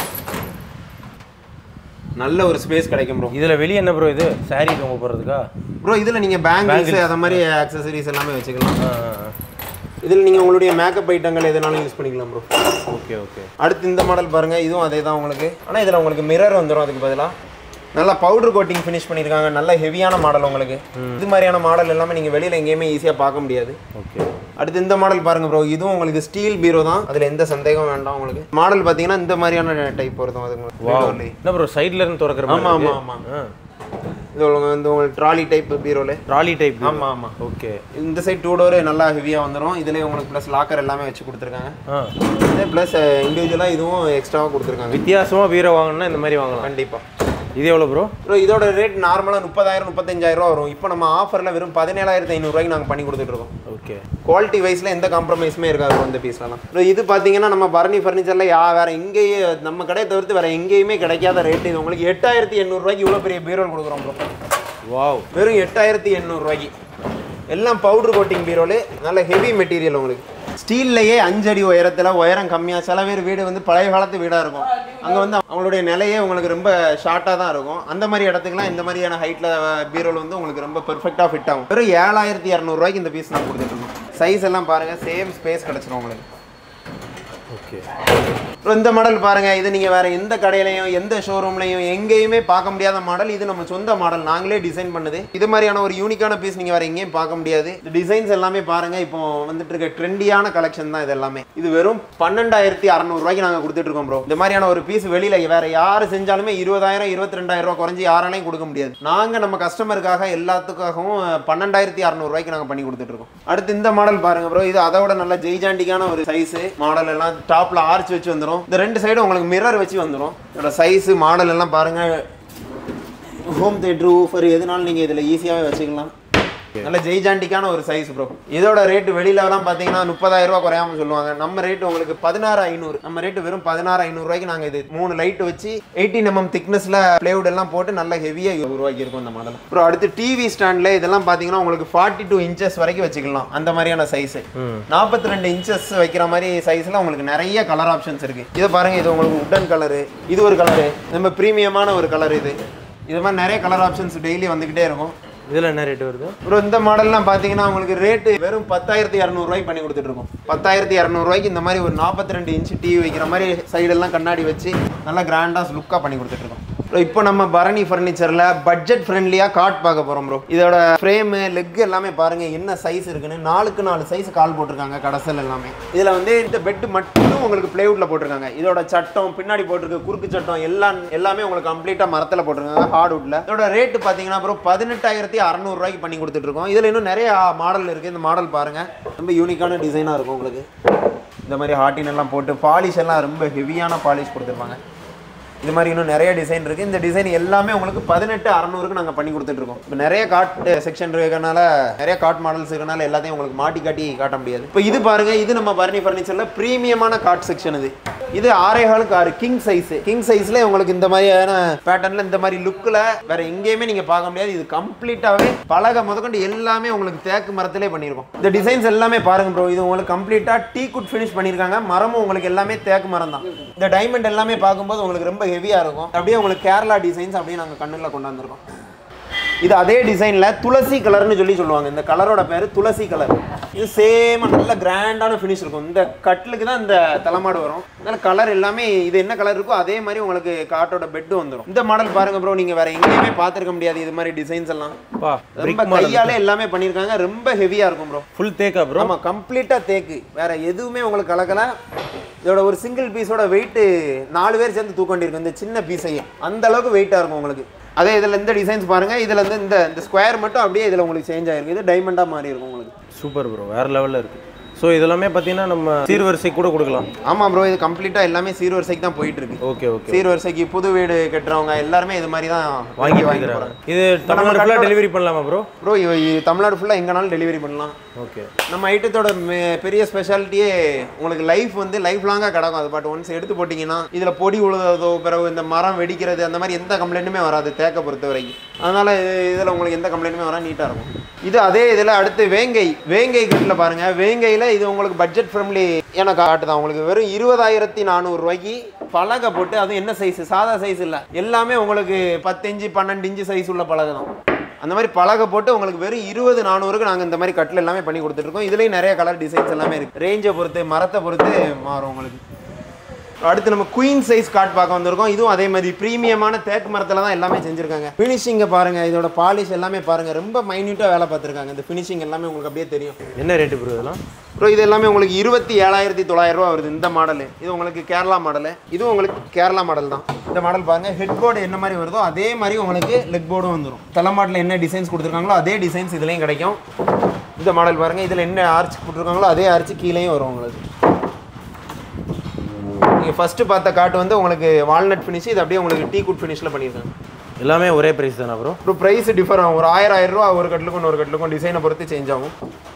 நல்ல ஒரு ஸ்பேஸ் கிடைக்கும் ப்ரோ இதில் வெளியே என்ன ப்ரோ இது சாரி தொங்க போடுறதுக்கா ப்ரோ இதில் நீங்கள் பேங்கிள்ஸ் அந்த மாதிரி ஆக்சசரிஸ் எல்லாமே வச்சுக்கலாம் ஆ இதில் நீங்கள் உங்களுடைய மேக்கப் ஐட்டங்கள் எதுனாலும் யூஸ் பண்ணிக்கலாம் ப்ரோ ஓகே ஓகே அடுத்து இந்த மாடல் பாருங்க இதுவும் அதே தான் உங்களுக்கு ஆனால் இதில் உங்களுக்கு மிரர் வந்துடும் அதுக்கு பதிலாக நல்லா பவுடர் கோட்டிங் ஃபினிஷ் பண்ணியிருக்காங்க நல்ல ஹெவியான மாடல் உங்களுக்கு இது மாதிரியான மாடல் எல்லாமே நீங்கள் வெளியில் எங்கேயுமே ஈஸியாக பார்க்க முடியாது ஓகே அடுத்து இந்த மாடல் பாருங்க ப்ரோ இதுவும் உங்களுக்கு ஸ்டீல் பீரோ தான் அதில் எந்த சந்தேகம் வேண்டாம் உங்களுக்கு மாடல் பார்த்தீங்கன்னா இந்த மாதிரியான டைப் வருதும் அது உங்களுக்கு என்ன ப்ரோ சைடுல இருந்து திறக்கிற ஆமா, மாதிரி ஆமா, ஆமா. இது உங்களுக்கு வந்து உங்களுக்கு ட்ராலி டைப் பீரோல ட்ராலி டைப் ஆமா ஆமா ஓகே இந்த சைடு டூ டோர் நல்லா ஹெவியாக வந்துடும் இதுலேயே உங்களுக்கு ப்ளஸ் லாக்கர் எல்லாமே வச்சு கொடுத்துருக்காங்க ஆ இதே ப்ளஸ் இண்டிவிஜுவலாக இதுவும் எக்ஸ்ட்ராவாக கொடுத்துருக்காங்க வித்தியாசமா பீரோ வாங்கணும்னா இந்த மாதிரி வாங்கலாம் கண்டிப்பாக இது எவ்வளோ ப்ரோ ப்ரோ இதோட ரேட் நார்மலாக முப்பதாயிரம் முப்பத்தஞ்சாயிரம் ரூபா வரும் இப்போ நம்ம ஆஃபரில் வெறும் பதினேழாயிரத்தி ஐநூறுரூவாய்க்கு நாங்கள் பண்ணி கொடுத்துட்ருக்கோம் ஓகே குவாலிட்டி வைஸில் எந்த காம்ப்ரமைஸுமே இருக்காது bro இந்த பீஸ்லாம் ப்ரோ இது பார்த்தீங்கன்னா நம்ம பரணி ஃபர்னிச்சரில் யா வேறு எங்கேயே நம்ம கடையை தவிர்த்து வேறு எங்கேயுமே கிடைக்காத ரேட் இது உங்களுக்கு எட்டாயிரத்தி எண்ணூறுரூவாய்க்கு இவ்வளோ பெரிய பீரோல் கொடுக்குறோம் ப்ரோ வாவ் வெறும் எட்டாயிரத்தி எண்ணூறுரூவாய்க்கு எல்லாம் பவுடர் கோட்டிங் பீரோல் நல்ல ஹெவி மெட்டீரியல் உங்களுக்கு ஸ்டீல்லையே அஞ்சடி உயரத்தில் உயரம் கம்மியாக சில பேர் வீடு வந்து பழைய காலத்து வீடாக இருக்கும் அங்கே வந்து அவங்களுடைய நிலையே உங்களுக்கு ரொம்ப ஷார்ட்டாக தான் இருக்கும் அந்த மாதிரி இடத்துக்குலாம் இந்த மாதிரியான ஹைட்டில் பீரோல் வந்து உங்களுக்கு ரொம்ப பெர்ஃபெக்டாக ஃபிட் ஆகும் வெறும் ஏழாயிரத்தி இரநூறுவாய்க்கு இந்த பீஸ் நான் கொடுத்துட்ருக்கோம் சைஸ் எல்லாம் பாருங்கள் சேம் ஸ்பேஸ் கிடச்சிரும் உங்களுக்கு ஓகே அப்புறம் இந்த மாடல் பாருங்க இது நீங்க வேற எந்த கடையிலையும் எந்த ஷோரூம்லையும் எங்கேயுமே பார்க்க முடியாத மாடல் இது நம்ம சொந்த மாடல் நாங்களே டிசைன் பண்ணுது இது மாதிரியான ஒரு யூனிக்கான பீஸ் நீங்க வேற எங்கேயும் பார்க்க முடியாது இந்த டிசைன்ஸ் எல்லாமே பாருங்க இப்போ வந்துட்டு இருக்க ட்ரெண்டியான கலெக்ஷன் தான் இது எல்லாமே இது வெறும் பன்னெண்டாயிரத்தி அறநூறுவாய்க்கு நாங்க கொடுத்துட்டு இருக்கோம் ப்ரோ இந்த மாதிரியான ஒரு பீஸ் வெளியில வேற யாரு செஞ்சாலுமே இருபதாயிரம் இருபத்தி ரெண்டாயிரம் ரூபாய் குறைஞ்சி யாராலையும் கொடுக்க முடியாது நாங்க நம்ம கஸ்டமருக்காக எல்லாத்துக்காகவும் பன்னெண்டாயிரத்தி அறநூறுவாய்க்கு நாங்க பண்ணி கொடுத்துட்டு இருக்கோம் அடுத்து இந்த மாடல் பாருங்க ப்ரோ இது அதோட நல்ல ஜெய்ஜாண்டிக்கான ஒரு சைஸ் மாடல் எல்லாம் டாப்ல ஆர்ச் வச்சு வந்துடும் இந்த ரெண்டு சைடும் உங்களுக்கு மிரர் வச்சு வந்துடும் இதோட சைஸ் மாடல் எல்லாம் பாருங்க ஹோம் தேட்டர் ஊஃபர் எதுனாலும் நீங்க இதுல ஈஸியாவே வச்சுக்கலாம் நல்ல ஜெய்ஜாண்டிக்கான ஒரு சைஸ் ப்ரோ இதோட ரேட் வெளியிலலாம் பார்த்தீங்கன்னா முப்பதாயிரம் ரூபாய் குறையாம சொல்லுவாங்க நம்ம ரேட் உங்களுக்கு பதினாறு ஐநூறு நம்ம ரேட் வெறும் பதினாறு ஐநூறுரூவாய்க்கு நாங்கள் இது மூணு லைட் வச்சு எயிட்டீன் எம்எம் திக்னஸில் பிளேவுட் எல்லாம் போட்டு நல்ல ஹெவியாக உருவாக்கி இருக்கும் இந்த மாடல் அப்புறம் அடுத்து டிவி ஸ்டாண்டில் இதெல்லாம் பார்த்தீங்கன்னா உங்களுக்கு ஃபார்ட்டி டூ இன்ச்சஸ் வரைக்கும் வச்சுக்கலாம் அந்த மாதிரியான சைஸ் நாற்பத்தி ரெண்டு இன்ச்சஸ் வைக்கிற மாதிரி சைஸில் உங்களுக்கு நிறைய கலர் ஆப்ஷன்ஸ் இருக்கு இதை பாருங்க இது உங்களுக்கு உட்டன் கலரு இது ஒரு கலரு நம்ம ப்ரீமியமான ஒரு கலர் இது இது மாதிரி நிறைய கலர் ஆப்ஷன்ஸ் டெய்லி வந்துக்கிட்டே இருக்கும் இதில் என்ன ரேட் வருது ப்ரோ இந்த மாடல்லாம் பார்த்தீங்கன்னா உங்களுக்கு ரேட்டு வெறும் பத்தாயிரத்தி இரநூறுவாய்க்கு பண்ணி கொடுத்துட்டு இருக்கோம் பத்தாயிரத்தி இரநூறுவாய்க்கு இந்த மாதிரி ஒரு நாற்பத்தி ரெண்டு இன்ச்சு டிவி வைக்கிற மாதிரி சைடெல்லாம் கண்ணாடி வச்சு நல்லா கிராண்டாக லுக்காக பண்ணி கொடுத்துட்டு இருக்கோம் ப்ரோ இப்போ நம்ம பரணி ஃபர்னிச்சரில் பட்ஜெட் ஃப்ரெண்ட்லியாக காட் பார்க்க போகிறோம் ப்ரோ இதோட ஃப்ரேமு லெக் எல்லாமே பாருங்க என்ன சைஸ் இருக்குன்னு நாலுக்கு நாலு சைஸ் கால் போட்டிருக்காங்க கடைசல் எல்லாமே இதில் வந்து இந்த பெட் மட்டும் உங்களுக்கு பிளேவுட்ல போட்டிருக்காங்க இதோட சட்டம் பின்னாடி போட்டிருக்க குறுக்கு சட்டம் எல்லாம் எல்லாமே உங்களுக்கு கம்ப்ளீட்டாக மரத்தில் போட்டிருக்காங்க ஹார்ட்வுட்ல இதோட ரேட்டு பார்த்தீங்கன்னா ப்ரோ பதினெட்டாயிரத்தி அறநூறுவாய்க்கு பண்ணி கொடுத்துட்டு இருக்கோம் இதில் இன்னும் நிறைய மாடல் இருக்குது இந்த மாடல் பாருங்க ரொம்ப யூனிக்கான டிசைனாக இருக்கும் உங்களுக்கு இந்த மாதிரி ஹார்டின் எல்லாம் போட்டு பாலிஷ் எல்லாம் ரொம்ப ஹெவியான பாலிஷ் கொடுத்துருப்பாங்க இது மாதிரி இன்னும் நிறைய டிசைன் இருக்குது இந்த டிசைன் எல்லாமே உங்களுக்கு பதினெட்டு அறநூறுக்கு நாங்கள் பண்ணி கொடுத்துட்டு இருக்கோம் இப்போ நிறைய காட் செக்ஷன் இருக்கனால நிறைய காட் மாடல்ஸ் இருக்கனால எல்லாத்தையும் உங்களுக்கு மாட்டி காட்டி காட்ட முடியாது இப்போ இது பாருங்க இது நம்ம பரணி ஃபர்னிச்சரில் ப்ரீமியமான காட் செக்ஷன் இது இது ஆறே காலுக்கு ஆறு கிங் சைஸ் கிங் சைஸ்ல உங்களுக்கு இந்த மாதிரியான பேட்டர்ன்ல இந்த மாதிரி லுக்கில் வேற எங்கேயுமே நீங்க பார்க்க முடியாது இது கம்ப்ளீட்டாவே பலகை முதற்கொண்டு எல்லாமே உங்களுக்கு தேக்கு மரத்திலே பண்ணியிருக்கோம் இந்த டிசைன்ஸ் எல்லாமே பாருங்க ப்ரோ இது உங்களுக்கு கம்ப்ளீட்டா டீ குட் ஃபினிஷ் பண்ணியிருக்காங்க மரமும் உங்களுக்கு எல்லாமே தேக்கு மரம் தான் இந்த டைமண்ட் எல்லாமே பார்க்கும்போது உங்களுக்கு ரொம்ப ஹெவியா இருக்கும் அப்படியே உங்களுக்கு கேரளா டிசைன்ஸ் அப்படியே நாங்கள் கண்ணில் கொண்டாந்துருக்கோம் இது அதே டிசைன்ல துளசி கலர்னு சொல்லி சொல்லுவாங்க இந்த கலரோட பேரு துளசி கலர் இது சேமா நல்ல கிராண்டான ஃபினிஷ் இருக்கும் இந்த கட்டிலுக்கு தான் இந்த தலைமாடு வரும் அதனால கலர் எல்லாமே இது என்ன கலர் இருக்கோ அதே மாதிரி உங்களுக்கு காட்டோட பெட் வந்துடும் இந்த மாடல் பாருங்க ப்ரோ நீங்க வேற எங்கேயுமே பார்த்திருக்க முடியாது இது மாதிரி டிசைன்ஸ் எல்லாம் பா ரொம்ப கையாலே எல்லாமே பண்ணியிருக்காங்க ரொம்ப ஹெவியா இருக்கும் ப்ரோ ஃபுல் தேக்கா ப்ரோ ஆமா கம்ப்ளீட்டா தேக்கு வேற எதுவுமே உங்களுக்கு கலக்கல இதோட ஒரு சிங்கிள் பீஸோட வெயிட் நாலு பேர் சேர்ந்து தூக்க வேண்டியிருக்கும் இந்த சின்ன பீஸையே அந்த அளவுக்கு வெயிட்டா இருக்கும் உங்களுக்கு அதே இதுல இந்த டிசைன்ஸ் பாருங்க இதுல இருந்து இந்த இந்த ஸ்கொயர் மட்டும் அப்படியே இதுல உங்களுக்கு சேஞ்ச் ஆயிருக்கு இது டைமண்டா மாறி இருக்கும் உங்களுக்கு சூப்பர் ப்ரோ வேற லெவலில் இருக்கு ஸோ இதெல்லாமே பார்த்தீங்கன்னா நம்ம சீர்வரிசை கூட கொடுக்கலாம் ஆமா ப்ரோ இது கம்ப்ளீட்டா எல்லாமே சீர்வரிசைக்கு தான் போயிட்டு இருக்கு ஓகே ஓகே சீர்வரிசைக்கு புது வீடு கட்டுறவங்க எல்லாருமே இது மாதிரி தான் வாங்கி வாங்கி வாங்கிக்கிறாங்க இது தமிழ்நாடு ஃபுல்லாக டெலிவரி பண்ணலாமா ப்ரோ ப்ரோ தமிழ்நாடு ஃபுல்லா எங்கனாலும் டெலிவரி பண்ணலாம் ஓகே நம்ம ஐட்டத்தோட மெ- பெரிய ஸ்பெஷாலிட்டியே உங்களுக்கு லைஃப் வந்து லைஃப் லாங்காக கிடக்கும் அது பட் ஒன்ஸ் எடுத்து போட்டிங்கன்னா இதில் பொடி உழுதோ பிறகு இந்த மரம் வெடிக்கிறது அந்த மாதிரி எந்த கம்ப்ளைண்ட்டுமே வராது தேக்க பொறுத்த வரைக்கும் அதனால் இதில் உங்களுக்கு எந்த கம்ப்ளைண்ட்டுமே வராது நீட்டாக இருக்கும் இது அதே இதில் அடுத்து வேங்கை வேங்கை கிட்ட பாருங்க வேங்கையில் இது உங்களுக்கு பட்ஜெட் ஃப்ரெண்ட்லி எனக்கு காட்டுதான் உங்களுக்கு வெறும் இருபதாயிரத்தி நானூறுரூவாய்க்கு பலகை போட்டு அதுவும் என்ன சைஸ் சாதா சைஸ் இல்லை எல்லாமே உங்களுக்கு பத்து இன்ச்சு பன்னெண்டு இன்ச்சு சைஸ் உள்ள பலகை தான் அந்த மாதிரி பலகை போட்டு உங்களுக்கு வெறும் இருபது நானூறுக்கு நாங்கள் இந்த மாதிரி கட்டில் எல்லாமே பண்ணி கொடுத்துட்ருக்கோம் இதுலேயும் நிறைய கலர் டிசைன்ஸ் எல்லாமே இருக்குது ரேஞ்சை பொறுத்து மரத்தை பொறுத்து மாறும் உங்களுக்கு அடுத்து நம்ம குயின் சைஸ் காட் பார்க்க வந்திருக்கோம் இதுவும் அதே மாதிரி ப்ரீமியமான தேக்கு மரத்தில் தான் எல்லாமே செஞ்சுருக்காங்க ஃபினிஷிங்கை பாருங்கள் இதோட பாலிஷ் எல்லாமே பாருங்கள் ரொம்ப மைன்யூட்டாக வேலை பார்த்துருக்காங்க இந்த ஃபினிஷிங் எல்லாமே உங்களுக்கு அப்படியே தெரியும் என்ன ரேட்டு ப்ரோ இதெல்லாம் ப்ரோ இது எல்லாமே உங்களுக்கு இருபத்தி ஏழாயிரத்தி தொள்ளாயிரம் ரூபா வருது இந்த மாடலு இது உங்களுக்கு கேரளா மாடலு இதுவும் உங்களுக்கு கேரளா மாடல் தான் இந்த மாடல் பாருங்க ஹெட் போர்டு என்ன மாதிரி வருதோ அதே மாதிரி உங்களுக்கு லெக் போர்டும் வந்துடும் தலைமாட்டில் என்ன டிசைன்ஸ் கொடுத்துருக்காங்களோ அதே டிசைன்ஸ் இதுலேயும் கிடைக்கும் இந்த மாடல் பாருங்க இதில் என்ன ஆர்ச் போட்டிருக்காங்களோ அதே ஆர்ச் கீழேயும் வரும் உங்களுக்கு நீங்கள் ஃபஸ்ட்டு பார்த்த காட்டு வந்து உங்களுக்கு வால்நட் ஃபினிஷ் இது அப்படியே உங்களுக்கு டீ குட் ஃபினிஷில் பண்ணியிருக்காங்க எல்லாமே ஒரே பிரைஸ் தானா ப்ரோ அப்புறம் ப்ரைஸ் டிஃபர் ஆகும் ஒரு ஆயிரம் ஆயிரம் ரூபா ஒரு கட்டிலுக்கும் இன்னொரு கட்டிலுக்கும் டிசைனை பொறுத்து சேஞ்ச் ஆகும்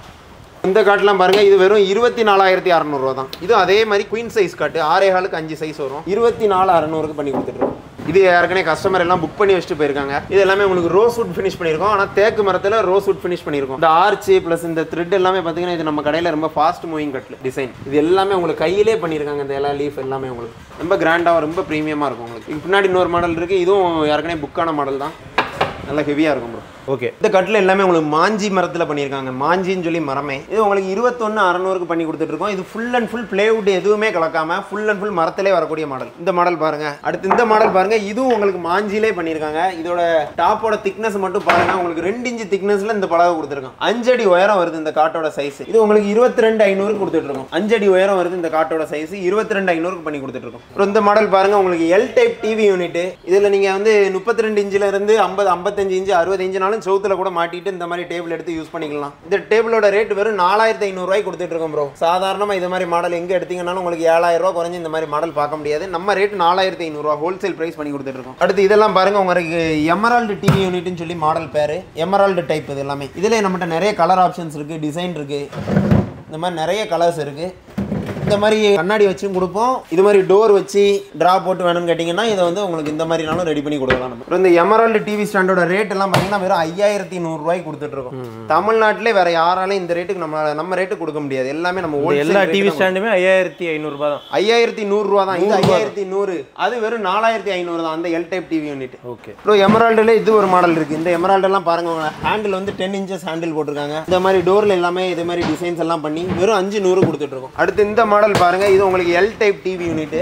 இந்த காட்டுலாம் பாருங்க இது வெறும் இருபத்தி நாலாயிரத்தி அறநூறுவா தான் இது அதே மாதிரி குயின் சைஸ் காட்டு ஆறே காலுக்கு அஞ்சு சைஸ் வரும் இருபத்தி நாலு அறநூறுக்கு பண்ணி கொடுத்துட்ருக்கோம் இது ஏற்கனவே கஸ்டமர் எல்லாம் புக் பண்ணி வச்சுட்டு போயிருக்காங்க இது எல்லாமே உங்களுக்கு ரோஸ் வுட் ஃபினிஷ் பண்ணியிருக்கோம் ஆனால் தேக்கு மரத்தில் ரோஸ் வுட் ஃபினிஷ் பண்ணியிருக்கோம் இந்த ஆர்ச்சி ப்ளஸ் இந்த த்ரெட் எல்லாமே பார்த்தீங்கன்னா இது நம்ம கடையில் ரொம்ப ஃபாஸ்ட் மூவிங் கட்டில் டிசைன் இது எல்லாமே உங்களுக்கு கையிலே பண்ணியிருக்காங்க இந்த எல்லா லீஃப் எல்லாமே உங்களுக்கு ரொம்ப கிராண்டாக ரொம்ப ப்ரீமியமாக இருக்கும் உங்களுக்கு இதுக்கு பின்னாடி இன்னொரு மாடல் இருக்குது இதுவும் ஏற்கனவே புக்கான மாடல் தான் நல்லா ஹெவியாக இருக்கும் ப்ரோ ஓகே இந்த கட்டில் எல்லாமே உங்களுக்கு மாஞ்சி மரத்தில் பண்ணியிருக்காங்க மாஞ்சின்னு சொல்லி மரமே இது உங்களுக்கு இருபத்தொன்று அறநூறுக்கு பண்ணி கொடுத்துட்டு இருக்கோம் இது ஃபுல் அண்ட் ஃபுல் பிளேவுட் எதுவுமே கலக்காம ஃபுல் அண்ட் ஃபுல் மரத்திலே வரக்கூடிய மாடல் இந்த மாடல் பாருங்க அடுத்து இந்த மாடல் பாருங்க இதுவும் உங்களுக்கு மாஞ்சிலே பண்ணியிருக்காங்க இதோட டாப்போட திக்னஸ் மட்டும் பாருங்க உங்களுக்கு ரெண்டு இன்ச்சு திக்னஸ்ல இந்த பலகை கொடுத்துருக்கோம் அஞ்சடி உயரம் வருது இந்த காட்டோட சைஸ் இது உங்களுக்கு இருபத்தி ரெண்டு ஐநூறுக்கு கொடுத்துட்டு இருக்கோம் அஞ்சடி உயரம் வருது இந்த காட்டோட சைஸ் இருபத்தி ரெண்டு ஐநூறுக்கு பண்ணி கொடுத்துட்டு இருக்கோம் அப்புறம் இந்த மாடல் பாருங்க உங்களுக்கு எல் டைப் டிவி யூனிட் இதுல நீங்க வந்து முப்பத்தி ரெண்டு இன்ச்சில் இருந்து ஐம்பது ஐம்பத்தஞ்சு இன்ச்சு அறுபது இன்ச்சுனாலும் சவுத்துல கூட மாட்டிட்டு இந்த மாதிரி டேபிள் எடுத்து யூஸ் பண்ணிக்கலாம் இந்த டேபிளோட ரேட் வெறும் நாலாயிரத்தி ஐநூறுரூவாய்க்கு கொடுத்துட்டு இருக்கோம் ப்ரோ சாதாரணமாக இது மாதிரி மாடல் எங்கே எடுத்தீங்கன்னாலும் உங்களுக்கு ஏழாயிரம் ரூபா குறைஞ்சு இந்த மாதிரி மாடல் பார்க்க முடியாது நம்ம ரேட் நாலாயிரத்தி ஐநூறுரூவா ஹோல்சேல் ப்ரைஸ் பண்ணி கொடுத்துட்டு இருக்கோம் அடுத்து இதெல்லாம் பாருங்க உங்களுக்கு எமரால்டு டிவி யூனிட்னு சொல்லி மாடல் பேர் எமரால்டு டைப் இது எல்லாமே இதில் நம்மகிட்ட நிறைய கலர் ஆப்ஷன்ஸ் இருக்குது டிசைன் இருக்குது இந்த மாதிரி நிறைய கலர்ஸ் இருக்குது இந்த மாதிரி கண்ணாடி வச்சும் கொடுப்போம் இது மாதிரி டோர் வச்சு ட்ரா போட்டு வேணும்னு கேட்டிங்கன்னா இதை வந்து உங்களுக்கு இந்த மாதிரினாலும் ரெடி பண்ணி கொடுக்கலாம் நம்ம அப்புறம் இந்த எமரால்டு டிவி ஸ்டாண்டோட ரேட் எல்லாம் பார்த்தீங்கன்னா வெறும் ஐயாயிரத்தி நூறுரூவாய்க்கு கொடுத்துட்டு இருக்கோம் தமிழ்நாட்டிலே வேற யாராலையும் இந்த ரேட்டுக்கு நம்ம நம்ம ரேட்டு கொடுக்க முடியாது எல்லாமே நம்ம இந்த wholesale எல்லா rate டிவி தான் ஸ்டாண்டுமே ஐயாயிரத்தி ஐநூறுரூபா தான் ஐயாயிரத்தி நூறுரூவா தான் இது ஐயாயிரத்தி நூறு அது வெறும் நாலாயிரத்தி ஐநூறு தான் அந்த L type TV unit okay அப்புறம் எமரால்டுல இது ஒரு மாடல் இருக்கு இந்த எமரால்டு எல்லாம் பாருங்க ஹேண்டில் வந்து டென் இன்ச்சஸ் ஹேண்டில் போட்டிருக்காங்க இந்த மாதிரி டோர்ல எல்லாமே இது மாதிரி டிசைன்ஸ் எல்லாம் பண்ணி வெறும் அஞ்சு நூறு கொடுத்துட்டு இருக்கோம் அடுத்து இந்த மாடல் பாருங்க இது உங்களுக்கு எல் டைப் டிவி யூனிட்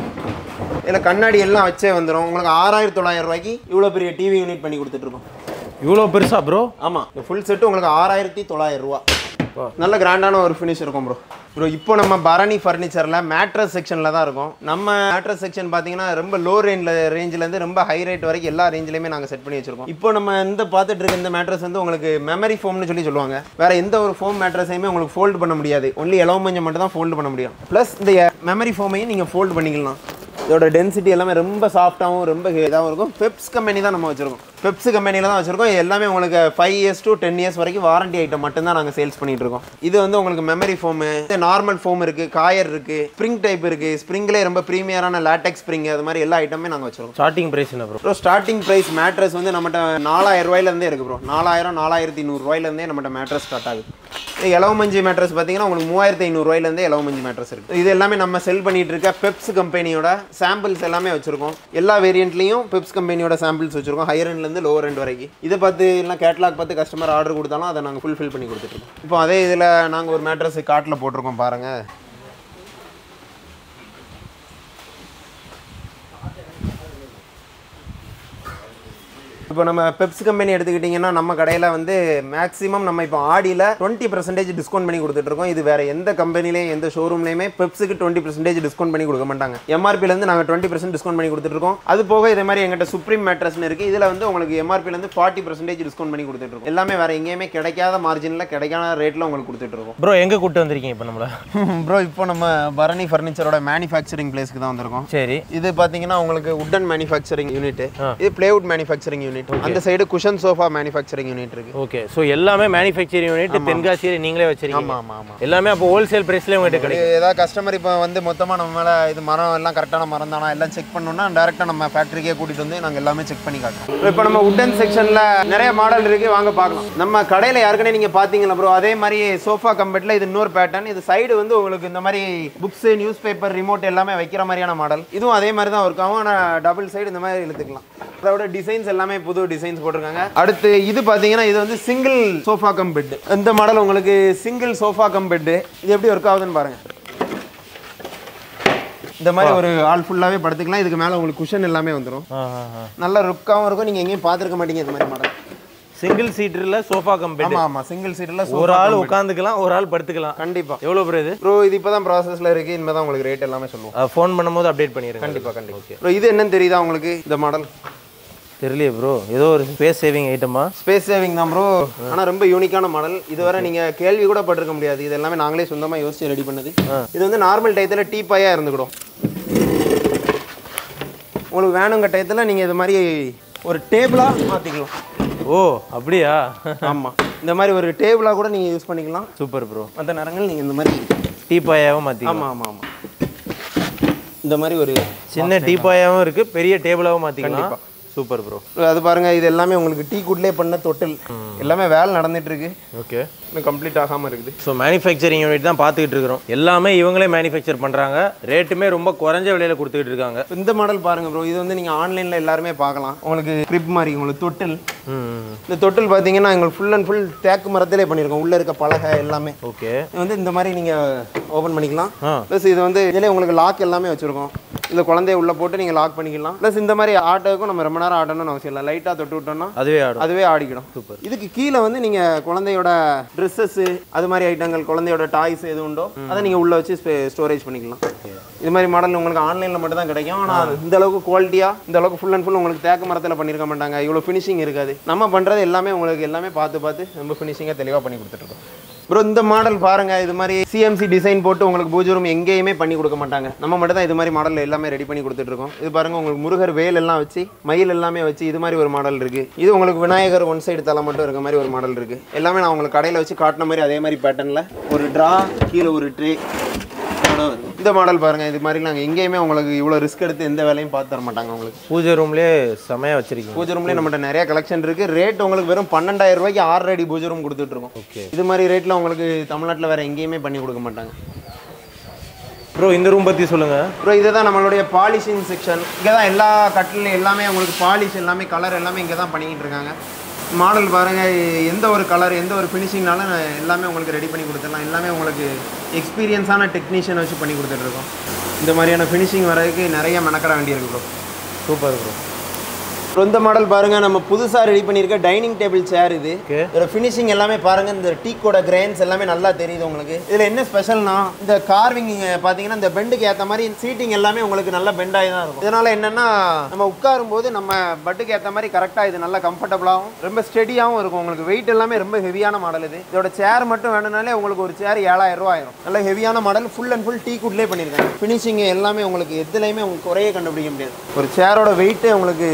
இதில் கண்ணாடி எல்லாம் வச்சே வந்துடும் உங்களுக்கு ஆறாயிரத்தி தொள்ளாயிரம் ரூபாய்க்கு இவ்வளோ பெரிய டிவி யூனிட் பண்ணி கொடுத்துட்டு இருக்கோம் இவ்வளோ பெருசா ப்ரோ ஆமாம் இந்த ஃபுல் செட்டு உங்களுக்கு ஆறாயிரத்தி தொள்ளாயிரம் ரூபா நல்ல கிராண்டான ஒரு ஃபினிஷ் இருக்கும் ப்ரோ ப்ரோ இப்போ நம்ம பரணி ஃபர்னிச்சரில் மேட்ரஸ் செக்ஷனில் தான் இருக்கோம் நம்ம மேட்ரஸ் செக்ஷன் பார்த்தீங்கன்னா ரொம்ப லோ ரேஞ்சில் ரேஞ்சிலேருந்து ரொம்ப ஹை ரேட் வரைக்கும் எல்லா ரேஞ்சிலையுமே நாங்கள் செட் பண்ணி வச்சிருக்கோம் இப்போ நம்ம இந்த பார்த்துட்டு இருக்க இந்த மேட்ரஸ் வந்து உங்களுக்கு மெமரி ஃபோம்னு சொல்லி சொல்லுவாங்க வேற எந்த ஒரு ஃபோம் மேட்ரஸையுமே உங்களுக்கு ஃபோல்டு பண்ண முடியாது ஒன்லி எலோ மஞ்சள் மட்டும் தான் ஃபோல்டு பண்ண முடியும் ப்ளஸ் இந்த மெமரி ஃபோமையும் நீங்கள் ஃபோல்டு பண்ணிக்கலாம் இதோட டென்சிட்டி எல்லாமே ரொம்ப சாஃப்டாகவும் ரொம்ப இதாகவும் இருக்கும் பெப்ஸ் கம்பெனி தான் நம்ம வச்சிருக்கோம் பெப்ஸ் கம்பெனியில் தான் வச்சிருக்கோம் எல்லாமே உங்களுக்கு five years to ten years வரைக்கும் வாரண்டி ஐட்டம் மட்டும்தான் நாங்கள் சேல்ஸ் பண்ணிட்டு இருக்கோம் இது வந்து உங்களுக்கு மெமரி ஃபோமு நார்மல் ஃபோம் இருக்கு காயர் இருக்கு ஸ்ப்ரிங் டைப் இருக்கு ஸ்ப்ரிங்லேயே ரொம்ப ப்ரீமியரான லேட்டெக்ஸ் ஸ்ப்ரிங் அது மாதிரி எல்லா ஐட்டமே நாங்கள் வச்சிருக்கோம் ஸ்டார்டிங் பிரைஸ் என்ன bro bro starting price mattress வந்து நம்மகிட்ட நாலாயிரம் ரூபாயிலேருந்தே இருக்கு ப்ரோ நாலாயிரம் நாலாயிரத்தி நூறுரூவாயிலேருந்தே நம்மகிட்ட மேட்ரஸ் ஸ்டார்ட் ஆகுது இலவ மஞ்சி மேட்ரஸ் பார்த்தீங்கன்னா உங்களுக்கு மூவாயிரத்தி ஐநூறுரூவாயிலேருந்து இலவ மஞ்சி மேட்ரஸ் இருக்குது இது எல்லாமே நம்ம செல் பண்ணிட்டு இருக்க பெப்ஸ் கம்பெனியோட சாம்பிள்ஸ் எல்லாமே வச்சிருக்கோம் எல்லா வேரியண்ட்லையும் பெப்ஸ் கம்பெனியோட சாம்பிள்ஸ் வச்சிருக்கோம் ஹையர் எண்ட்லேருந்து லோவர் எண்ட் வரைக்கும் இதை பார்த்து இல்லை கேட்லாக் பார்த்து கஸ்டமர் ஆர்டர் கொடுத்தாலும் அதை நாங்கள் ஃபுல்ஃபில் பண்ணி கொடுத்துட்ருக்கோம் இப்போ அதே இதில் நாங்கள் ஒரு மேட்ரஸ் காட்டில் போட்டிருக்கோம் பாருங்கள் இப்போ நம்ம பெப்ஸ் கம்பெனி எடுத்துக்கிட்டிங்கன்னா நம்ம கடையில் வந்து மேக்ஸிமம் நம்ம இப்போ ஆடியில் டுவெண்ட்டி பர்சன்டேஜ் டிஸ்கவுண்ட் பண்ணி கொடுத்துட்டு இருக்கோம் இது வேற எந்த கம்பெனிலையும் எந்த ஷோரூம்லையுமே பெப்ஸுக்கு டுவெண்ட்டி பர்சன்டேஜ் டிஸ்கவுண்ட் பண்ணி கொடுக்க மாட்டாங்க எம்ஆர்பிலேருந்து நாங்கள் டுவெண்ட்டி பர்சன்ட் டிஸ்கவுண்ட் பண்ணி கொடுத்துட்டு இருக்கோம் அது போக இதே மாதிரி எங்கிட்ட சுப்ரீம் மேட்ரஸ்னு இருக்குது இதில் வந்து உங்களுக்கு எம்ஆர்பிலேருந்து ஃபார்ட்டி பர்சன்டேஜ் டிஸ்கவுண்ட் பண்ணி கொடுத்துட்டு இருக்கோம் எல்லாமே வேற எங்கேயுமே கிடைக்காத மார்ஜினில் கிடைக்காத ரேட்டில் உங்களுக்கு கொடுத்துட்டு இருக்கோம் ப்ரோ எங்கே கூப்பிட்டு வந்திருக்கீங்க இப்போ நம்மள ப்ரோ இப்போ நம்ம பரணி ஃபர்னிச்சரோட மேனுஃபேக்சரிங் பிளேஸ்க்கு தான் வந்திருக்கோம் சரி இது பாத்தீங்கன்னா உங்களுக்கு உட்டன் மேனுஃபேக்சரிங் யூனிட் இது பிளேவுட் மேனுஃபேக்சரிங் யூனிட் அந்த side cushion sofa manufacturing unit இருக்கு ஓகே ஸோ எல்லாமே மேனுஃபேக்சரிங் யூனிட் தென்காசியில் நீங்களே வச்சிருக்கீங்க ஆமா ஆமா ஆமா எல்லாமே அப்போ ஹோல்சேல் ப்ரைஸ்லேயே உங்கள்கிட்ட கிடைக்கும் இது ஏதாவது கஸ்டமர் இப்போ வந்து மொத்தமா நம்ம மேல இது மரம் எல்லாம் கரெக்டான மரம் தானா எல்லாம் செக் பண்ணணும்னா டேரக்டா நம்ம ஃபேக்டரிக்கே கூட்டிட்டு வந்து நாங்க எல்லாமே செக் பண்ணி காட்டுறோம் இப்போ நம்ம உட்டன் செக்ஷன்ல நிறைய மாடல் இருக்கு வாங்க பார்க்கலாம் நம்ம கடையில யாருக்குனே நீங்க பாத்தீங்களா ப்ரோ அதே மாதிரி சோஃபா கம்பெட்ல இது இன்னொரு பேட்டர்ன் இது சைடு வந்து உங்களுக்கு இந்த மாதிரி புக்ஸ் நியூஸ் பேப்பர் ரிமோட் எல்லாமே வைக்கிற மாதிரியான மாடல் இதுவும் அதே மாதிரி தான் இருக்கும் ஆனால் டபுள் சைடு இந்த மாதிரி இழுத்துக்கலாம் அதோட டிசைன்ஸ் எல்லாமே புது டிசைன்ஸ் போட்டிருக்காங்க அடுத்து இது பார்த்தீங்கன்னா இது வந்து சிங்கிள் சோஃபா கம் பெட் இந்த மாடல் உங்களுக்கு சிங்கிள் சோஃபா கம் பெட் இது எப்படி ஒர்க் ஆகுதுன்னு பாருங்க இந்த மாதிரி ஒரு ஆள் ஃபுல்லாகவே படுத்துக்கலாம் இதுக்கு மேலே உங்களுக்கு குஷன் எல்லாமே வந்துடும் ஆ ஆ ஆ நல்ல ருக்காகவும் இருக்கும் நீங்கள் எங்கேயும் பார்த்துருக்க மாட்டீங்க இந்த மாதிரி மாடல் சிங்கிள் சீட்டரில் சோஃபா கம்பெனி ஆமாம் ஆமாம் சிங்கிள் சீட்டில் ஒரு ஆள் உட்காந்துக்கலாம் ஒரு ஆள் படுத்துக்கலாம் கண்டிப்பாக எவ்வளோ ப்ரோ இது ப்ரோ இது இப்போ தான் ப்ராசஸில் இருக்குது இனிமேல் தான் உங்களுக்கு ரேட் எல்லாமே சொல்லுவோம் ஃபோன் பண்ணும்போது அப்டேட் பண்ணிடுங்க கண்டிப்பாக கண்டிப்பாக ப்ரோ இது என்னன்னு தெரியுதா உங்களுக்கு இந்த மாடல் தெரியலையே ப்ரோ ஏதோ ஒரு ஸ்பேஸ் சேவிங் ஐட்டமா ஸ்பேஸ் சேவிங் தான் ப்ரோ ஆனால் ரொம்ப யூனிக்கான மாடல் இதுவரை நீங்கள் கேள்வி கூட பட்டிருக்க முடியாது இது எல்லாமே நாங்களே சொந்தமாக யோசிச்சு ரெடி பண்ணது இது வந்து நார்மல் டயத்தில் டீ பாயாக இருந்துக்கிடும் உங்களுக்கு வேணுங்க டயத்தில் நீங்கள் இது மாதிரி ஒரு டேபிளாக மாற்றிக்கலாம் ஓ அப்படியா ஆமாம் இந்த மாதிரி ஒரு டேபிளாக கூட நீங்கள் யூஸ் பண்ணிக்கலாம் சூப்பர் ப்ரோ மற்ற நேரங்கள் நீங்கள் இந்த மாதிரி டீப்பாயாவும் மாற்றி ஆமாம் ஆமாம் ஆமாம் இந்த மாதிரி ஒரு சின்ன டீப்பாயாவும் இருக்கு பெரிய டேபிளாவும் மாற்றிக்கலாம் சூப்பர் ப்ரோ அது பாருங்க இது எல்லாமே உங்களுக்கு டீ குட்லேயே பண்ண தொட்டில் எல்லாமே வேலை நடந்துட்டு இருக்கு ஓகே இன்னும் கம்ப்ளீட் ஆகாமல் இருக்குது ஸோ மேனுஃபேக்சரிங் யூனிட் தான் பார்த்துக்கிட்டு இருக்கிறோம் எல்லாமே இவங்களே மேனுஃபேக்சர் பண்ணுறாங்க ரேட்டுமே ரொம்ப குறைஞ்ச விலையில கொடுத்துக்கிட்டு இருக்காங்க இந்த மாடல் பாருங்க ப்ரோ இது வந்து நீங்க ஆன்லைன்ல எல்லாருமே பார்க்கலாம் உங்களுக்கு கிரிப் மாதிரி உங்களுக்கு தொட்டில் ம் இந்த தொட்டில் பார்த்தீங்கன்னா எங்களுக்கு ஃபுல் அண்ட் ஃபுல் தேக்கு மரத்திலே பண்ணியிருக்கோம் உள்ள இருக்க பலகை எல்லாமே ஓகே இது வந்து இந்த மாதிரி நீங்க ஓபன் பண்ணிக்கலாம் ஆ ப்ளஸ் இது வந்து இதிலே உங்களுக்கு லாக் எல்லாமே வச்சிருக்கோம் இந்த குழந்தைய உள்ள போட்டு நீங்க லாக் பண்ணிக்கலாம் ப்ளஸ் இந்த மாதிரி ஆட்டோக்கும் நம்ம ரொம்ப நேரம் ஆடணும்னு அவசியம் இல்லை லைட்டாக தொட்டு விட்டோம்னா அதுவே ஆடும் அதுவே ஆடிக்கிடும் சூப்பர் இதுக்கு கீழே வந்து நீங்க குழந்தையோட ட்ரெஸ்ஸஸ் அது மாதிரி ஐட்டங்கள் குழந்தையோட டாய்ஸ் எது உண்டோ அதை நீங்க உள்ள வச்சு ஸ்டோரேஜ் பண்ணிக்கலாம் இது மாதிரி மாடல் உங்களுக்கு ஆன்லைன்ல மட்டும் தான் கிடைக்கும் ஆனா இந்த அளவுக்கு குவாலிட்டியா இந்த அளவுக்கு ஃபுல் அண்ட் ஃபுல் உங்களுக்கு தேக்கு மரத்துல பண்ணிருக்க மாட்டாங்க இவ்வளவு ஃபினிஷிங் இருக்காது நம்ம பண்றது எல்லாமே உங்களுக்கு எல்லாமே பார்த்து பார்த்து ரொம்ப ஃபினிஷிங்கா தெளிவா பண்ணி கொடுத்துட்டு இருக்கோம் ப்ரோ இந்த மாடல் பாருங்க இது மாதிரி சிஎம்சி டிசைன் போட்டு உங்களுக்கு பூஜை ரூம் எங்கேயுமே பண்ணி கொடுக்க மாட்டாங்க நம்ம மட்டும் தான் இது மாதிரி மாடல் எல்லாமே ரெடி பண்ணி கொடுத்துட்டு இருக்கோம் இது பாருங்க உங்களுக்கு முருகர் வேல் எல்லாம் வச்சு மயில் எல்லாமே வச்சு இது மாதிரி ஒரு மாடல் இருக்கு இது உங்களுக்கு விநாயகர் ஒன் சைடு தலை மட்டும் இருக்க மாதிரி ஒரு மாடல் இருக்கு எல்லாமே நான் உங்களுக்கு கடையில் வச்சு காட்டின மாதிரி அதே மாதிரி பேட்டர்னில் ஒரு ட்ரா கீழே ஒரு ட்ரே இந்த மாடல் பாருங்க இது மாதிரி நாங்கள் எங்கேயுமே உங்களுக்கு இவ்வளோ ரிஸ்க் எடுத்து எந்த வேலையும் பார்த்து தர மாட்டாங்க உங்களுக்கு பூஜை ரூம்லேயே செமையாக வச்சிருக்கீங்க பூஜை ரூம்லேயே நம்மகிட்ட நிறைய கலெக்ஷன் இருக்கு ரேட் உங்களுக்கு வெறும் பன்னெண்டாயிரம் ரூபாய்க்கு ஆறு அடி பூஜை ரூம் கொடுத்துட்டு இருக்கோம் ஓகே இது மாதிரி ரேட்ல உங்களுக்கு தமிழ்நாட்டில் வேற எங்கேயுமே பண்ணி கொடுக்க மாட்டாங்க ப்ரோ இந்த ரூம் பற்றி சொல்லுங்கள் ப்ரோ இதுதான் நம்மளுடைய பாலிஷிங் செக்ஷன் இங்கே தான் எல்லா கட்டில் எல்லாமே உங்களுக்கு பாலிஷ் எல்லாமே கலர் எல்லாமே இங்கே தான் பண்ணிக்கிட்டு இருக்காங்க மாடல் பாருங்க எந்த ஒரு கலர் எந்த ஒரு ஃபினிஷிங்னாலும் எல்லாமே உங்களுக்கு ரெடி பண்ணி கொடுத்துடலாம் எல்லாமே உங்களுக்கு எக்ஸ்பீரியன்ஸான டெக்னீஷியன் வச்சு பண்ணி கொடுத்துட்ருக்கோம் இந்த மாதிரியான ஃபினிஷிங் வரதுக்கு நிறைய மெனக்கட வேண்டியிருக்கு ப்ரோ சூப்பர் ப்ரோ ப்ரோ இந்த மாடல் பாருங்க நம்ம புதுசாக ரெடி பண்ணியிருக்க டைனிங் டேபிள் சேர் இது Okay. இதோட ஃபினிஷிங் எல்லாமே பாருங்க இந்த டீக்கோட கிரெயின்ஸ் எல்லாமே நல்லா தெரியுது உங்களுக்கு இதில் என்ன ஸ்பெஷல்னா இந்த கார்விங் பார்த்தீங்கன்னா இந்த பெண்டுக்கு ஏற்ற மாதிரி சீட்டிங் எல்லாமே உங்களுக்கு நல்ல பெண்டாகி தான் இருக்கும் இதனால என்னன்னா நம்ம உட்காரும் போது நம்ம பட்டுக்கு ஏற்ற மாதிரி கரெக்டாக இது நல்லா கம்ஃபர்டபுளாகவும் ரொம்ப ஸ்டெடியாகவும் இருக்கும் உங்களுக்கு வெயிட் எல்லாமே ரொம்ப ஹெவியான மாடல் இது இதோட சேர் மட்டும் வேணும்னாலே உங்களுக்கு ஒரு சேர் ஏழாயிரம் ரூபா ஆயிரும் நல்ல ஹெவியான model full and full teak குட்லேயே பண்ணியிருக்காங்க ஃபினிஷிங் எல்லாமே உங்களுக்கு எதுலையுமே உங்களுக்கு குறைய கண்டுபிடிக்க முடியாது ஒரு சேரோட வெயிட்டே உங்களுக்கு நல்ல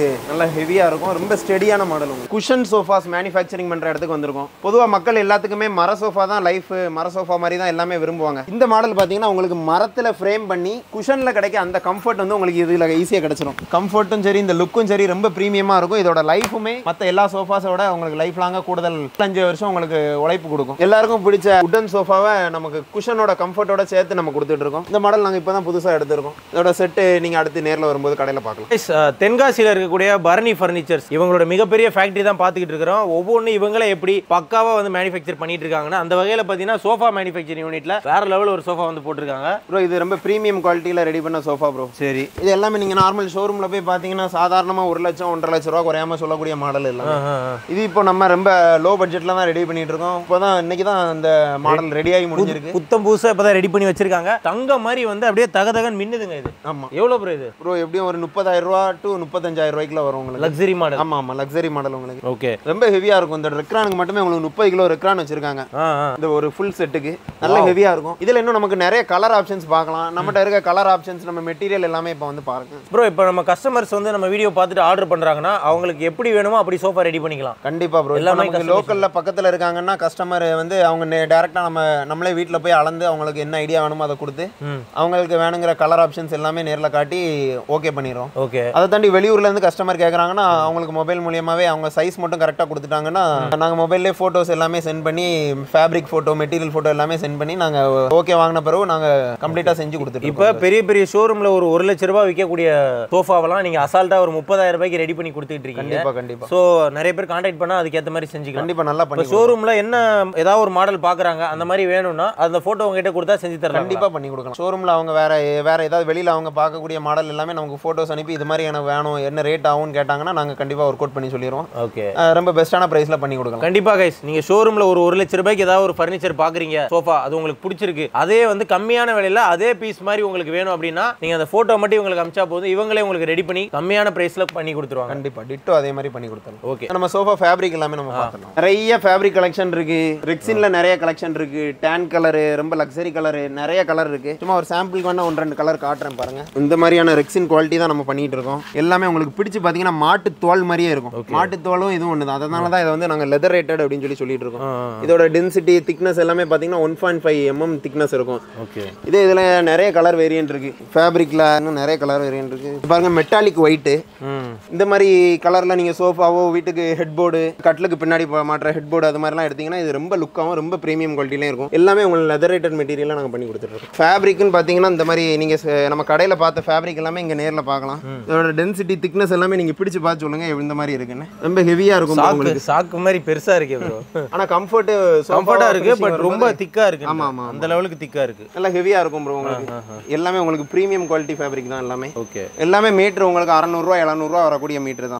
நல்லா ஹெவியாக இருக்கும் ரொம்ப ஸ்டெடியான மாடல் உங்களுக்கு குஷன் சோஃபாஸ் மேனுஃபேக்சரிங் பண்ணுற இடத்துக்கு வந்திருக்கும் பொதுவாக மக்கள் எல்லாத்துக்குமே மர சோஃபா தான் லைஃப் மர சோஃபா மாதிரி தான் எல்லாமே விரும்புவாங்க இந்த மாடல் பார்த்தீங்கன்னா உங்களுக்கு மரத்தில் ஃப்ரேம் பண்ணி குஷனில் கிடைக்க அந்த கம்ஃபர்ட் வந்து உங்களுக்கு இதில் ஈஸியாக கிடைச்சிரும் கம்ஃபர்ட்டும் சரி இந்த லுக்கும் சரி ரொம்ப ப்ரீமியமாக இருக்கும் இதோட லைஃபுமே மற்ற எல்லா சோஃபாஸோட உங்களுக்கு லைஃப் லாங்காக கூடுதல் அஞ்சு வருஷம் உங்களுக்கு உழைப்பு கொடுக்கும் எல்லாருக்கும் பிடிச்ச உடன் சோஃபாவை நமக்கு குஷனோட கம்ஃபர்ட்டோட சேர்த்து நம்ம கொடுத்துட்டு இருக்கோம் இந்த மாடல் நாங்கள் இப்போ தான் புதுசாக எடுத்திருக்கோம் இதோட செட்டு நீங்கள் அடுத்து நேரில் வரும்போது கடையில் பார்க்கலாம் Guys, அஹ், தென்காசியில் இருக்கக்கூடிய பரணி ஃபர்னிச்சர்ஸ் இவங்களோட மிகப்பெரிய ஃபேக்டரி தான் பார்த்துக்கிட்டு இருக்கிறோம் ஒவ்வொன்றும் இவங்களே எப்படி பக்காவா வந்து மேனுஃபேக்சர் பண்ணிட்டு இருக்காங்கன்னா அந்த வகையில் பார்த்தீங்கன்னா சோஃபா மேனுஃபேக்சரிங் யூனிட்ல வேற லெவல் ஒரு சோஃபா வந்து போட்டிருக்காங்க ப்ரோ இது ரொம்ப ப்ரீமியம் குவாலிட்டியில் ரெடி பண்ண சோஃபா ப்ரோ சரி இது எல்லாமே நீங்கள் நார்மல் ஷோரூமில் போய் பார்த்தீங்கன்னா சாதாரணமாக ஒரு லட்சம் ஒன்றரை லட்ச ரூபா குறையாம சொல்லக்கூடிய மாடல் எல்லாம் இது இப்போ நம்ம ரொம்ப லோ பட்ஜெட்டில் தான் ரெடி பண்ணிட்டு இருக்கோம் இப்போ தான் இன்னைக்கு தான் அந்த மாடல் ரெடி ஆகி முடிஞ்சிருக்கு புத்தம் புதுசாக இப்போ தான் ரெடி பண்ணி வச்சிருக்காங்க தங்க மாதிரி வந்து அப்படியே தக தகன்னு மின்னுதுங்க இது ஆமாம் எவ்வளோ ப்ரோ இது ப்ரோ எப்படியும் ஒரு முப்பதாயிரம் ரூபா டு முப்பத்தஞ்சாயிரம் ரூபாய்க்குள்ள வரும் உங்களுக்கு லக்ஸரி மாடல் ஆமாம் ஆமாம் லக்ஸரி மாடல் உங்களுக்கு ஓகே ரொம்ப ஹெவியாக இருக்கும் இந்த ரெக்ரானுக்கு மட்டுமே உங்களுக்கு முப்பது கிலோ ரெக்ரான் வச்சிருக்காங்க ஆ ஆ இந்த ஒரு ஃபுல் செட்டுக்கு நல்ல ஹெவியாக இருக்கும் இதில் இன்னும் நமக்கு நிறைய கலர் ஆப்ஷன்ஸ் பார்க்கலாம் நம்மகிட்ட இருக்க கலர் ஆப்ஷன்ஸ் நம்ம மெட்டீரியல் எல்லாமே இப்போ வந்து பாருங்க ப்ரோ இப்போ நம்ம கஸ்டமர்ஸ் வந்து நம்ம வீடியோ பார்த்துட்டு ஆர்டர் பண்ணுறாங்கன்னா அவங்களுக்கு எப்படி வேணுமோ அப்படி சோஃபா ரெடி பண்ணிக்கலாம் கண்டிப்பா ப்ரோ எல்லாமே எல்லாமே நமக்கு லோக்கல்ல பக்கத்துல இருக்காங்கன்னா கஸ்டமர் வந்து அவங்க டேரக்டா நம்ம நம்மளே வீட்ல போய் அளந்து அவங்களுக்கு என்ன ஐடியா வேணுமோ அதை கொடுத்து ம் அவங்களுக்கு வேணுங்கிற கலர் ஆப்ஷன்ஸ் எல்லாமே நேர்ல காட்டி ஓகே பண்ணிடுறோம் ஓகே அதை தாண்டி வெளியூர்ல இருந்து கஸ்டமர் கேக்குறாங்கன்னா அவங்களுக்கு மொபைல் மூலியமாவே அவங்க சைஸ் மட்டும் கரெக்டா கொடுத்துட்டாங்கன்னா நாங்க மொபைல்லே போட்டோஸ் எல்லாமே சென்ட் பண்ணி ஃபேப்ரிக் போட்டோ மெட்டீரியல் போட்டோ எல்லாமே சென்ட் பண்ணி நாங்க ஓகே வாங்கின பிறகு நாங்க கம்ப்ளீட்டா செஞ்சு கொடுத்துட்டு இப்போ பெரிய பெரிய ஷோரூம்ல ஒரு ஒரு லட்ச ரூபாய் விற்கக்கூடிய சோஃபாவெல்லாம் நீங்க அசால்ட்டா ஒரு முப்பதாயிரம் ரூபாய்க்கு ரெடி பண்ணி கொடுத்துட்டு இருக்கீங்க கண்டிப்பா கண்டிப்பா ஸோ நிறைய பேர் கான்டாக்ட் பண்ணா அதுக்கேற்ற மாதிரி செஞ்சுக்கலாம் கண்டிப்பா நல்லா இப்போ பண்ணி ஷோரூம்ல என்ன ஏதாவது ஒரு மாடல் பாக்குறாங்க அந்த மாதிரி வேணும்னா அந்த போட்டோ உங்ககிட்ட கொடுத்தா செஞ்சு தரலாம் கண்டிப்பா பண்ணி கொடுக்கலாம் ஷோரூம்ல அவங்க வேற வேற ஏதாவது வெளியில அவங்க பார்க்கக்கூடிய மாடல் எல்லாமே நமக்கு போட்டோஸ் அனுப்பி இது மாதிரி எனக்கு வேணும் என்ன ரேட் ஆகும்னு கேட்டாங்கன்னா நாங்க கண்டிப்பா ஒர்க் அவுட் பண்ணி சொல்லிடுவோம் ஓகே அஹ் ரொம்ப பெஸ்ட்டான பிரைஸ்ல பண்ணி கொடுக்கலாம் கண்டிப்பா கைஸ் நீங்க ஷோரூம்ல ஒரு ஒரு லட்ச ரூபாய்க்கு ஏதாவது ஒரு ஃபர்னிச்சர் பாக்குறீங்க சோஃபா அது உங்களுக்கு பிடிச்சிருக்கு அதே வந்து கம்மியான விலையில அதே பீஸ் மாதிரி உங்களுக்கு வேணும் அப்படின்னா நீங்க அந்த போட்டோ மட்டும் இவங்களுக்கு அமிச்சா போதும் இவங்களே உங்களுக்கு ரெடி பண்ணி கம்மியான பிரைஸ்ல பண்ணி கொடுத்துருவாங்க கண்டிப்பா டிட்டோ அதே மாதிரி பண்ணி கொடுத்தோம் ஓகே நம்ம சோஃபா ஃபேப்ரிக் எல்லாமே நம்ம பார்த்துக்கலாம் நிறைய ஃபேப்ரிக் கலெக்ஷன் இருக்கு ரெக்ஸின்ல நிறைய கலெக்ஷன் இருக்கு டேன் கலரு ரொம்ப லக்ஸரி கலரு நிறைய கலர் இருக்கு சும்மா ஒரு சாம்பிளுக்கு வேணா ஒன்று ரெண்டு கலர் காட்டுறேன் பாருங்க இந்த மாதிரியான ரெக்ஸின் குவாலிட்டி தான் நம்ம பண்ணிட்டு இருக்கோம் எல்லாமே உங்களுக்கு பிடிச்சு பார்த்தீங்கன்னா மாட்டு தோல் மாதிரியே இருக்கும் மாட்டு தோலும் இதுவும் ஒன்று தான் அதனால தான் இதை வந்து நாங்கள் லெதர் ரேட்டட் அப்படின்னு சொல்லி சொல்லிட்டு இருக்கோம் இதோட டென்சிட்டி திக்னஸ் எல்லாமே பார்த்தீங்கன்னா one point five mm thickness இருக்கும் ஓகே இதே இதில் நிறைய கலர் வேரியன்ட் இருக்கு ஃபேப்ரிக்ல இன்னும் நிறைய கலர் வேரியன்ட் இருக்கு இது பாருங்க மெட்டாலிக் ஒயிட்டு ம் இந்த மாதிரி கலரில் நீங்கள் சோஃபாவோ வீட்டுக்கு ஹெட் போர்டு கட்டிலுக்கு பின்னாடி போ- மாட்டுற ஹெட் போர்டு அது மாதிரிலாம் எடுத்தீங்கன்னா இது ரொம்ப லுக்காகவும் ரொம்ப ப்ரீமியம் குவாலிட்டிலையும் இருக்கும் எல்லாமே உங்களுக்கு லெதரேட்டட் மெட்டீரியலாக நாங்கள் பண்ணி கொடுத்துட்ருக்கோம் ஃபேப்ரிக்னு பார்த்தீங்கன்னா இந்த மாதிரி நீங்கள் நம்ம கடையில் பார்த்த ஃபேப்ரிக் எல்லாமே இங்கே நேரில் பார்க்கலாம் இதோட டென்சிட்டி திக்னஸ் எல்லாமே நீங்கள் பிடிச்சு பார்த்து சொல்லுங்க இந்த மாதிரி இருக்குன்னு ரொம்ப ஹெவியாக இருக்கும் bro சாக்கு உங்களுக்கு சாக்கு மாதிரி பெருசா இருக்கு ப்ரோ ஆனால் கம்ஃபர்ட்டு கம்ஃபர்ட்டா இருக்கு பட் ரொம்ப திக்கா இருக்கு ஆமா, ஆமா, அந்த லெவலுக்கு திக்கா இருக்கு நல்லா ஹெவியாக இருக்கும் ப்ரோ உங்களுக்கு எல்லாமே உங்களுக்கு ப்ரீமியம் குவாலிட்டி ஃபேப்ரிக் தான் எல்லாமே ஓகே எல்லாமே மீட்ரு உங்களுக்கு அறநூறுவா எழுநூறுவா வரக்கூடிய மீட்ரு தான்